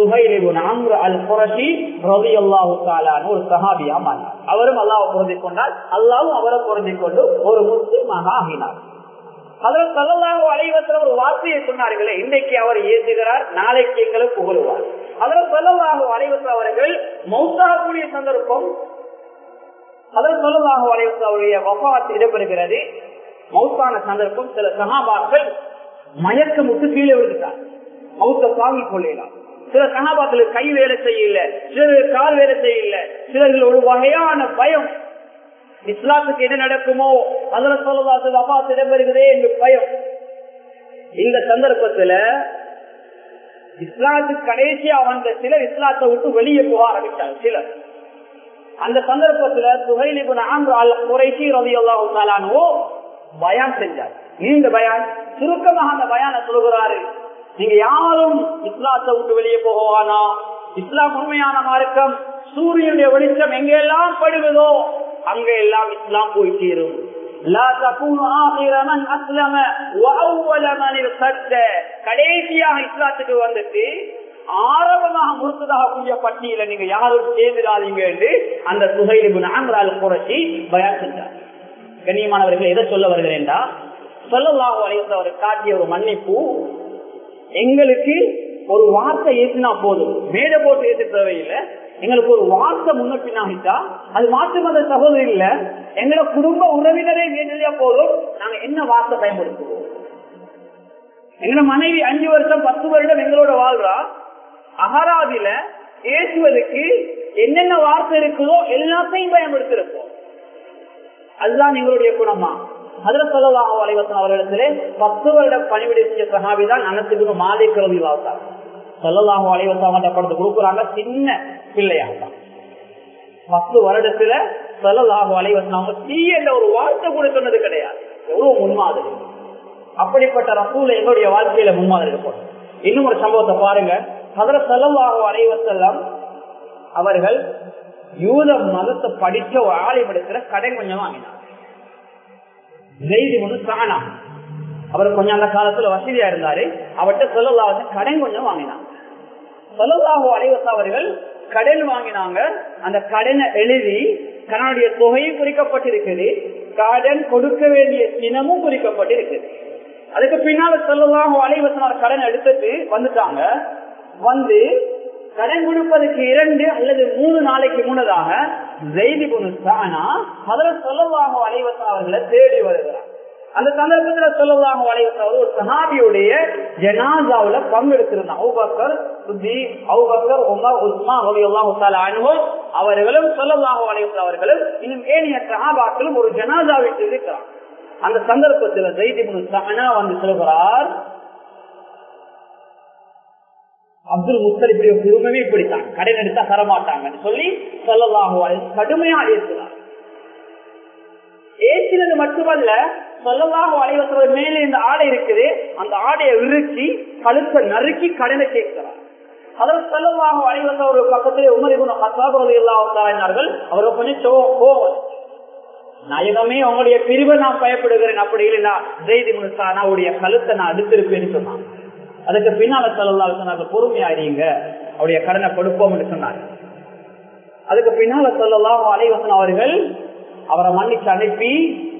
ஒரு சஹாபியா மாறினார் அவரும் அல்லாவை பொருந்தி கொண்டால் அல்லாவும் அவரை பொருந்தி கொண்டு ஒரு முஸ்லிமாக ஆகினார் அதில் சொல்லலாக அலைவத்தில் ஒரு வார்த்தையை சொன்னார்களே இன்றைக்கு அவர் ஏசுகிறார் நாளைக்கு எங்களை புகழுவார் அதில் சொல்லலாக அலைவத்தில் அவர்கள் மௌத்தாக்கூடிய சந்தர்ப்பம் அதில் சொல்லலாக அலைவத்தில் அவருடைய வபாத் இடம்பெறுகிறது மௌத்தான சந்தர்ப்பம் சில சகாபாக்கள் மயக்கமுட்டு கீழே விழுந்துட்டார் மௌத்த தாங்கிக் கொள்ளலாம் சில சகாபாக்களுக்கு கை வேலை செய்யல சிலருக்கு கால் வேலை செய்யல சிலர்கள் ஒரு வகையான பயம் இஸ்லாத்துக்கு என்ன நடக்குமோ அதுல சொல்லவாசல் அப்பா இடம்பெறுகிறதே என்று பயம் இந்த சந்தர்ப்பத்துல இஸ்லாத்துக்கு கடைசியா வந்த சிலர் இஸ்லாத்தை விட்டு வெளியே போக ஆரம்பித்தாங்க சிலர் அந்த சந்தர்ப்பத்துல சுகைலிபுன் ஆண்டு அல்ல குறைசி ரவி அல்லாஹாலோ பயான் செஞ்சார் நீண்ட பயான் சுருக்கமாக அந்த பயான சொல்கிறாரு நீங்க யாரும் இஸ்லாத்தை விட்டு வெளியே போகவானா இஸ்லாம் உண்மையான மார்க்கம் சூரியனுடைய வெளிச்சம் எங்கெல்லாம் படுவதோ அங்க எல்லாம் இஸ்லாம் போய் சேரும் கடைசியாக இஸ்லாத்துக்கு வந்துட்டு ஆரம்பமாக முறுத்ததாக கூடிய பட்டியல நீங்க யாரும் சேர்ந்துடாதீங்க என்று அந்த சுகைலிபு நாங்களால் குறைச்சி பயான் செஞ்சார் கண்ணியமானவர்கள் எதை சொல்ல வருகிறேன்டா சொல்லலாக அவர் காட்டிய ஒரு மன்னிப்பு எங்களுக்கு ஒரு வார்த்தை ஏற்றினா போதும் மேட போட்டு ஏற்ற தேவையில்லை எங்களுக்கு ஒரு வார்த்தை முன்ன பின்னாகிட்டா அது மாற்று மத சகோதரி இல்ல எங்களோட குடும்ப உறவினரே நேரடியா போதும் நாங்க என்ன வார்த்தை பயன்படுத்துவோம் எங்களோட மனைவி அஞ்சு வருஷம் பத்து வருடம் எங்களோட வாழ்றா அகராதில ஏசுவதற்கு என்னென்ன வார்த்தை இருக்குதோ எல்லாத்தையும் பயன்படுத்திருப்போம் அதுதான் எங்களுடைய குணமா அதுல சொல்லலாம் அலைவசன் அவர்களிடத்திலே பத்து வருட பணிவிடை செஞ்ச சகாபிதான் அனத்துக்கு மாலிக் ரவி வாழ்த்தார் சொல்லலாம் அலைவசம் படத்தை கொடுக்குறாங்க சின்ன பிள்ளையாக பத்து வருடத்துல சொல்லலாம் அலைவசன் அவங்க தீ என்ற ஒரு வார்த்தை கூட சொன்னது கிடையாது எவ்வளவு முன்மாதிரி அப்படிப்பட்ட ரசூல எங்களுடைய வாழ்க்கையில முன்மாதிரி இருக்கும் இன்னும் ஒரு சம்பவத்தை பாருங்க அதர செலவாக அலைவசெல்லாம் அவர்கள் யூத மதத்தை படிச்ச ஒரு ஆலயப்படுத்துற கடை கொஞ்சம் வாங்கினார் சாணா அவர் கொஞ்சம் அந்த காலத்துல வசதியா இருந்தாரு அவர்கிட்ட சொல்லலாக கடன் கொஞ்சம் வாங்கினாங்க சொல்லலாக அலைவச அவர்கள் கடன் வாங்கினாங்க அந்த கடனை எழுதி கடனுடைய தொகையும் குறிக்கப்பட்டிருக்குது கடன் கொடுக்க வேண்டிய தினமும் குறிக்கப்பட்டிருக்குது அதுக்கு பின்னால சொல்லலாம் அலைவசனார் கடன் எடுத்துட்டு வந்துட்டாங்க வந்து கடன் கொடுப்பதற்கு இரண்டு அல்லது மூணு நாளைக்கு முன்னதாக ஜெய்தி சானா அதுல சொல்லவாக அலைவசன் அவர்களை தேடி வருகிறார் அந்த சந்தர்ப்பத்துல சொல்லலாம் வளைவசன் ஒரு சஹாபியுடைய ஜனாசாவுல பங்கெடுத்திருந்தார் அவுபக்கர் சுத்தி அவுபக்கர் உமர் உஸ்மா அனுபவம் அவர்களும் சொல்லலாம் வளைவசன் அவர்களும் இன்னும் ஏனைய சஹாபாக்களும் ஒரு ஜனாசாவில் இருக்கிறார் அந்த சந்தர்ப்பத்தில் ஜெய்தி சானா வந்து சொல்கிறார் அப்துல் முத்தலிப்புடைய குடும்பமே இப்படித்தான் கடன் எடுத்தா தரமாட்டாங்கன்னு சொல்லி சொல்லலாம் கடுமையா ஏற்றுனார் ஏற்றினது மட்டுமல்ல சொல்லலாம் அலைவசோட மேலே இந்த ஆடை இருக்குது அந்த ஆடையை விரிச்சி கழுத்தை நறுக்கி கடனை கேட்கிறார் அதில் சொல்லலாம் அலைவச ஒரு பக்கத்திலே உமரிகுணம் அசாபுறது இல்லாவிட்டார்கள் அவரை கொஞ்சம் கோவம் நாயகமே உங்களுடைய பிரிவை நான் பயப்படுகிறேன் அப்படி இல்லைன்னா ஜெய்தி முனுசானாவுடைய கழுத்தை நான் எடுத்திருப்பேன்னு சொன்னாங்க அதுக்கு பின்னால சொல்லலாம் சொன்னாங்க பொறுமையாயிருங்க அவருடைய கடனை கொடுப்போம் என்று சொன்னாங்க அதுக்கு பின்னால சொல்லலாம் அலைவசன் அவர்கள் அவரை மன்னிச்சு அனுப்பி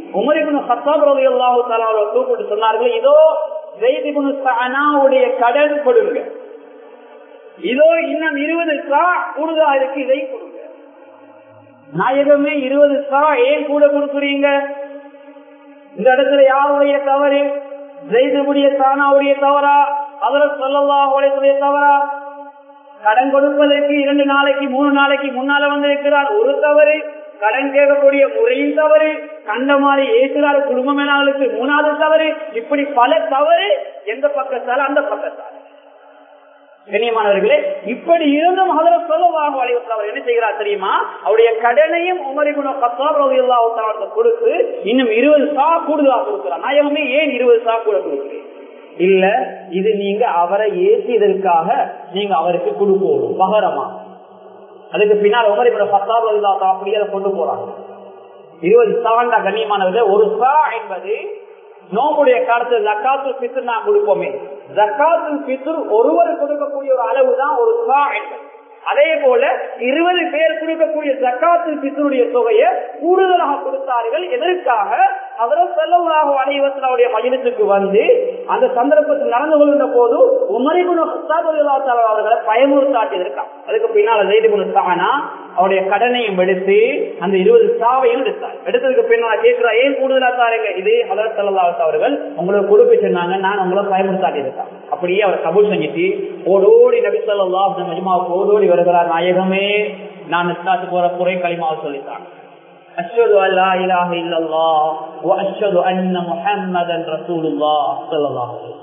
உமரிபுன் சத்தாப் ரவி அல்லாஹு தாலாவை கூப்பிட்டு சொன்னார்கள் இதோ ஜெய்திபுன் சனாவுடைய கடன் கொடுங்க இதோ இன்னும் இருபது சா கூடுதலா இருக்கு இதை கொடுங்க நாயகமே இருபது சா ஏன் கூட கொடுக்குறீங்க இந்த இடத்துல யாருடைய தவறு ஜெய்துபுடைய சானாவுடைய தவறா அவரை சொல்லலாம் உடைய தவறா கடன் கொடுப்பதற்கு இரண்டு நாளைக்கு மூணு நாளைக்கு முன்னால வந்திருக்கிறார் ஒரு தவறு கடன் கேட்கக்கூடிய முறையும் தவறு கண்ட மாதிரி ஏசுறாரு குடும்ப மேலாளருக்கு மூணாவது தவறு இப்படி பல தவறு எந்த பக்கத்தால அந்த பக்கத்தால கண்ணியமானவர்களே இப்படி இருந்தும் அதில் சொல்லவாக அவர் என்ன செய்கிறார் தெரியுமா அவருடைய கடனையும் உமரி குண கத்தாப் கொடுத்து இன்னும் இருபது சா கூடுதலா கொடுக்கிறார் நாயகமே ஏன் இருபது சா கூட கொடுக்கிறேன் இல்ல இது நீங்க அவரை ஏசியதற்காக நீங்க அவருக்கு கொடுக்கணும் பகரமா அதுக்கு பின்னால் உமரி குண கத்தாப் அப்படியே அதை கொண்டு போறாங்க இருபது சாண்டா கண்ணியமானவர்கள் ஒரு சா என்பது நோம்புடைய காலத்துல ஜக்காத்து பித்ரு நான் கொடுப்போமே ஜக்காத்து பித்ரு ஒருவர் கொடுக்கக்கூடிய ஒரு அளவு தான் ஒரு சா என்பது அதே போல இருபது பேர் கொடுக்கக்கூடிய ஜக்காத்து பித்ருடைய தொகையை கூடுதலாக கொடுத்தார்கள் எதற்காக அவரை செல்லவராக அனைவசனுடைய மகிழ்ச்சிக்கு வந்து அந்த சந்தர்ப்பத்தில் நடந்து கொள்கின்ற போது உமரி குண அவர்களை பயமுறுத்தாட்டியிருக்கான் அதுக்கு பின்னால் செய்து கொடுத்தாங்கன்னா அவருடைய கடனையும் எடுத்து அந்த இருபது சாவையும் எடுத்தார் எடுத்ததுக்கு பின்னால் கேட்கிறா ஏன் கூடுதலா தாருங்க இது அதர் செல்லலாவத் அவர்கள் உங்களுக்கு கொடுக்க சொன்னாங்க நான் உங்களை பயமுறுத்தாட்டி இருக்கேன் அப்படியே அவர் கபூல் செஞ்சுட்டு ஓடோடி நபி சொல்லா மஜ்மாவுக்கு ஓடோடி வருகிறார் நாயகமே நான் இஸ்லாத்து போற குறை களிமாவை சொல்லித்தான் أشهد أن لا إله إلا الله وأشهد أن محمدا رسول الله صلى الله عليه وسلم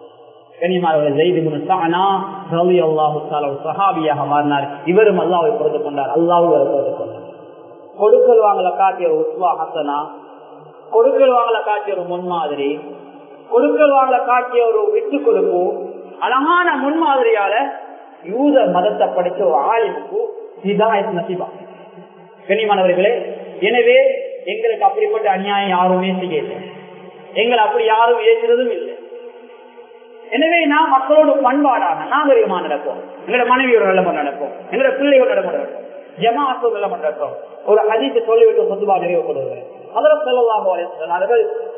மாறினார் இவரும் அல்லாவை பொறுத்து கொண்டார் அல்லாவும் பொறுத்து கொண்டார் கொடுக்கல் வாங்கல காட்டிய ஒரு உஸ்வா ஹசனா கொடுக்கல் வாங்கல காட்டிய ஒரு முன்மாதிரி கொடுக்கல் வாங்கல காட்டிய ஒரு விட்டு கொடுப்பு அழகான முன்மாதிரியால யூத மதத்தை படிச்ச ஒரு ஆளுக்கு ஹிதாயத் நசிபா கனிமானவர்களே எனவே எங்களுக்கு அப்படிப்பட்ட அநியாயம் யாருமே செய்யல எங்களை அப்படி யாரும் ஏற்றுறதும் இல்லை எனவே நான் மக்களோட பண்பாடாக நாகரிகமா நடப்போம் எங்களோட மனைவியோட நிலைமை நடப்போம் எங்களோட பிள்ளையோட நிலைமை நடப்போம் ஜமாத்தோட நிலைமை நடப்போம் ஒரு அதிர்ச்சி சொல்லிவிட்டு சொத்துவா நிறைவுபடுவார்கள் அதில் சொல்லலாம்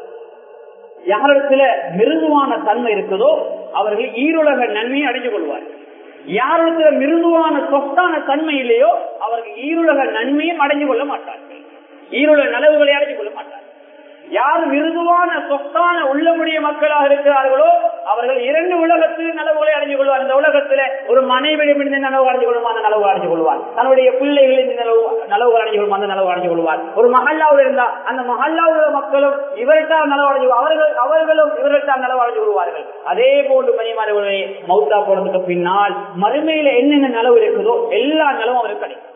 யாரிடத்துல மிருதுவான தன்மை இருக்குதோ அவர்கள் ஈருலக நன்மையை அடைஞ்சு கொள்வார்கள் யாரிடத்துல மிருதுவான சொத்தான தன்மை இல்லையோ அவர்கள் ஈருலக நன்மையும் அடைஞ்சு கொள்ள மாட்டார்கள் ஈருலக நலவுகளை அடைஞ்சு கொள்ள மாட்டார்கள் யார் மிருதுவான சொத்தான உள்ளமுடைய மக்களாக இருக்கிறார்களோ அவர்கள் இரண்டு உலகத்தில் நலவுகளை அடைஞ்சு கொள்வார் இந்த உலகத்துல ஒரு மனைவியிடமிருந்து நலவு அடைஞ்சு கொள்வார் அந்த நலவு அடைஞ்சு கொள்வார் தன்னுடைய பிள்ளைகளின் நலவு நலவு அடைஞ்சு கொள்வார் அந்த நலவு அடைஞ்சு கொள்வார் ஒரு மஹல்லாவில் இருந்தா அந்த மஹல்லாவில் மக்களும் இவர்தான் நலவு அடைஞ்சு அவர்கள் அவர்களும் இவர்கள்தான் நலவு அடைஞ்சு கொள்வார்கள் அதே போன்று பணிமாறவர்களை மௌத்தா போனதுக்கு பின்னால் மறுமையில என்னென்ன நலவு இருக்குதோ எல்லா நலவும் அவருக்கு கிடைக்கும்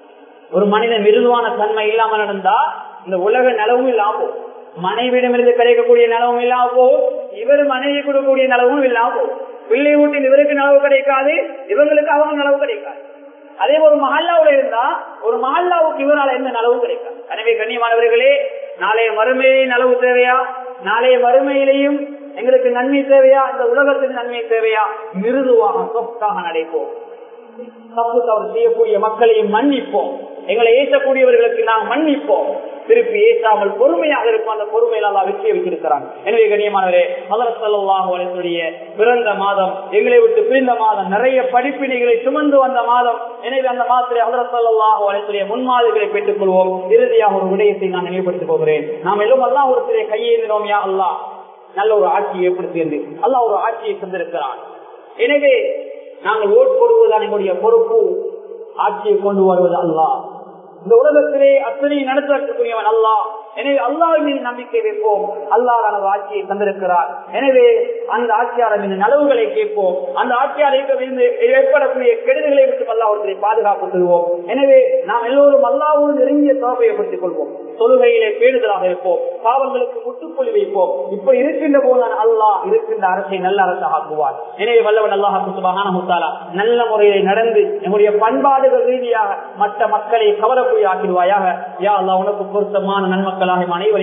ஒரு மனிதன் மிருதுவான தன்மை இல்லாம நடந்தா இந்த உலக நலவும் இல்லாம போகும் மனைவிடமிருந்து கிடைக்கக்கூடிய நலவும் இல்லாம போகும் இவர் மனைவி கொடுக்கக்கூடிய நலவும் இல்லாம போகும் பிள்ளை வீட்டில் இவருக்கு நலவு கிடைக்காது இவங்களுக்கு அவங்க நலவு கிடைக்காது அதே ஒரு மஹல்லாவோட இருந்தா ஒரு மஹல்லாவுக்கு இவரால் எந்த நலவும் கிடைக்காது எனவே கண்ணியமானவர்களே நாளைய மறுமையை நலவு தேவையா நாளைய மறுமையிலையும் எங்களுக்கு நன்மை தேவையா இந்த உலகத்துக்கு நன்மை தேவையா மிருதுவாக சொத்தாக நடைப்போம் தப்பு தவறு செய்யக்கூடிய மக்களையும் மன்னிப்போம் எங்களை ஏற்றக்கூடியவர்களுக்கு நாம் மன்னிப்போம் திருப்பி ஏற்றாமல் பொறுமையாக இருப்போம் அந்த பொறுமையில வெற்றியை வச்சிருக்கிறாங்க எனவே கண்ணியமானவரே மதரசல்லாஹுடைய பிறந்த மாதம் எங்களை விட்டு பிரிந்த மாதம் நிறைய படிப்பினைகளை சுமந்து வந்த மாதம் எனவே அந்த மாதத்திலே அதரசல்லாஹுடைய முன்மாதிரிகளை பெற்றுக் கொள்வோம் இறுதியாக ஒரு விடயத்தை நான் நினைவுபடுத்திக் போகிறேன் நாம் எல்லாம் அல்லா ஒரு கையேந்தினோம் யா அல்லா நல்ல ஒரு ஆட்சியை ஏற்படுத்தியது அல்லா ஒரு ஆட்சியை தந்திருக்கிறான் எனவே நாங்கள் ஓட் போடுவதுதான் எங்களுடைய பொறுப்பு ஆட்சியை கொண்டு வருவது அல்லா இந்த உலகத்திலே அத்தனை நடத்தக்கூடியவன் அல்லா எனவே அல்லாவின் மீது நம்பிக்கை வைப்போம் அல்லா தனது ஆட்சியை தந்திருக்கிறார் எனவே அந்த ஆட்சியாளர் மீது நலவுகளை கேட்போம் அந்த ஆட்சியாளருக்கு ஏற்படக்கூடிய கெடுதல்களை விட்டு அல்லாவுடைய பாதுகாப்பு தருவோம் எனவே நாம் எல்லோரும் அல்லாவோடு நெருங்கிய தொடர்பை ஏற்படுத்திக் கொள்வோம் தொழுகையிலே பேணுதலாக இருப்போம் பாவங்களுக்கு முட்டுப்புள்ளி வைப்போம் இப்ப இருக்கின்ற போதுதான் அல்லாஹ் இருக்கின்ற அரசை நல்ல அரசாக ஆக்குவார் எனவே வல்லவன் அல்லாஹ் சுபகான முத்தாலா நல்ல முறையில் நடந்து நம்முடைய பண்பாடுகள் ரீதியாக மற்ற மக்களை கவரக்கூடிய ஆக்கிடுவாயாக யா அல்லா உனக்கு பொருத்தமான நன்மக்களாக அனைவரையும்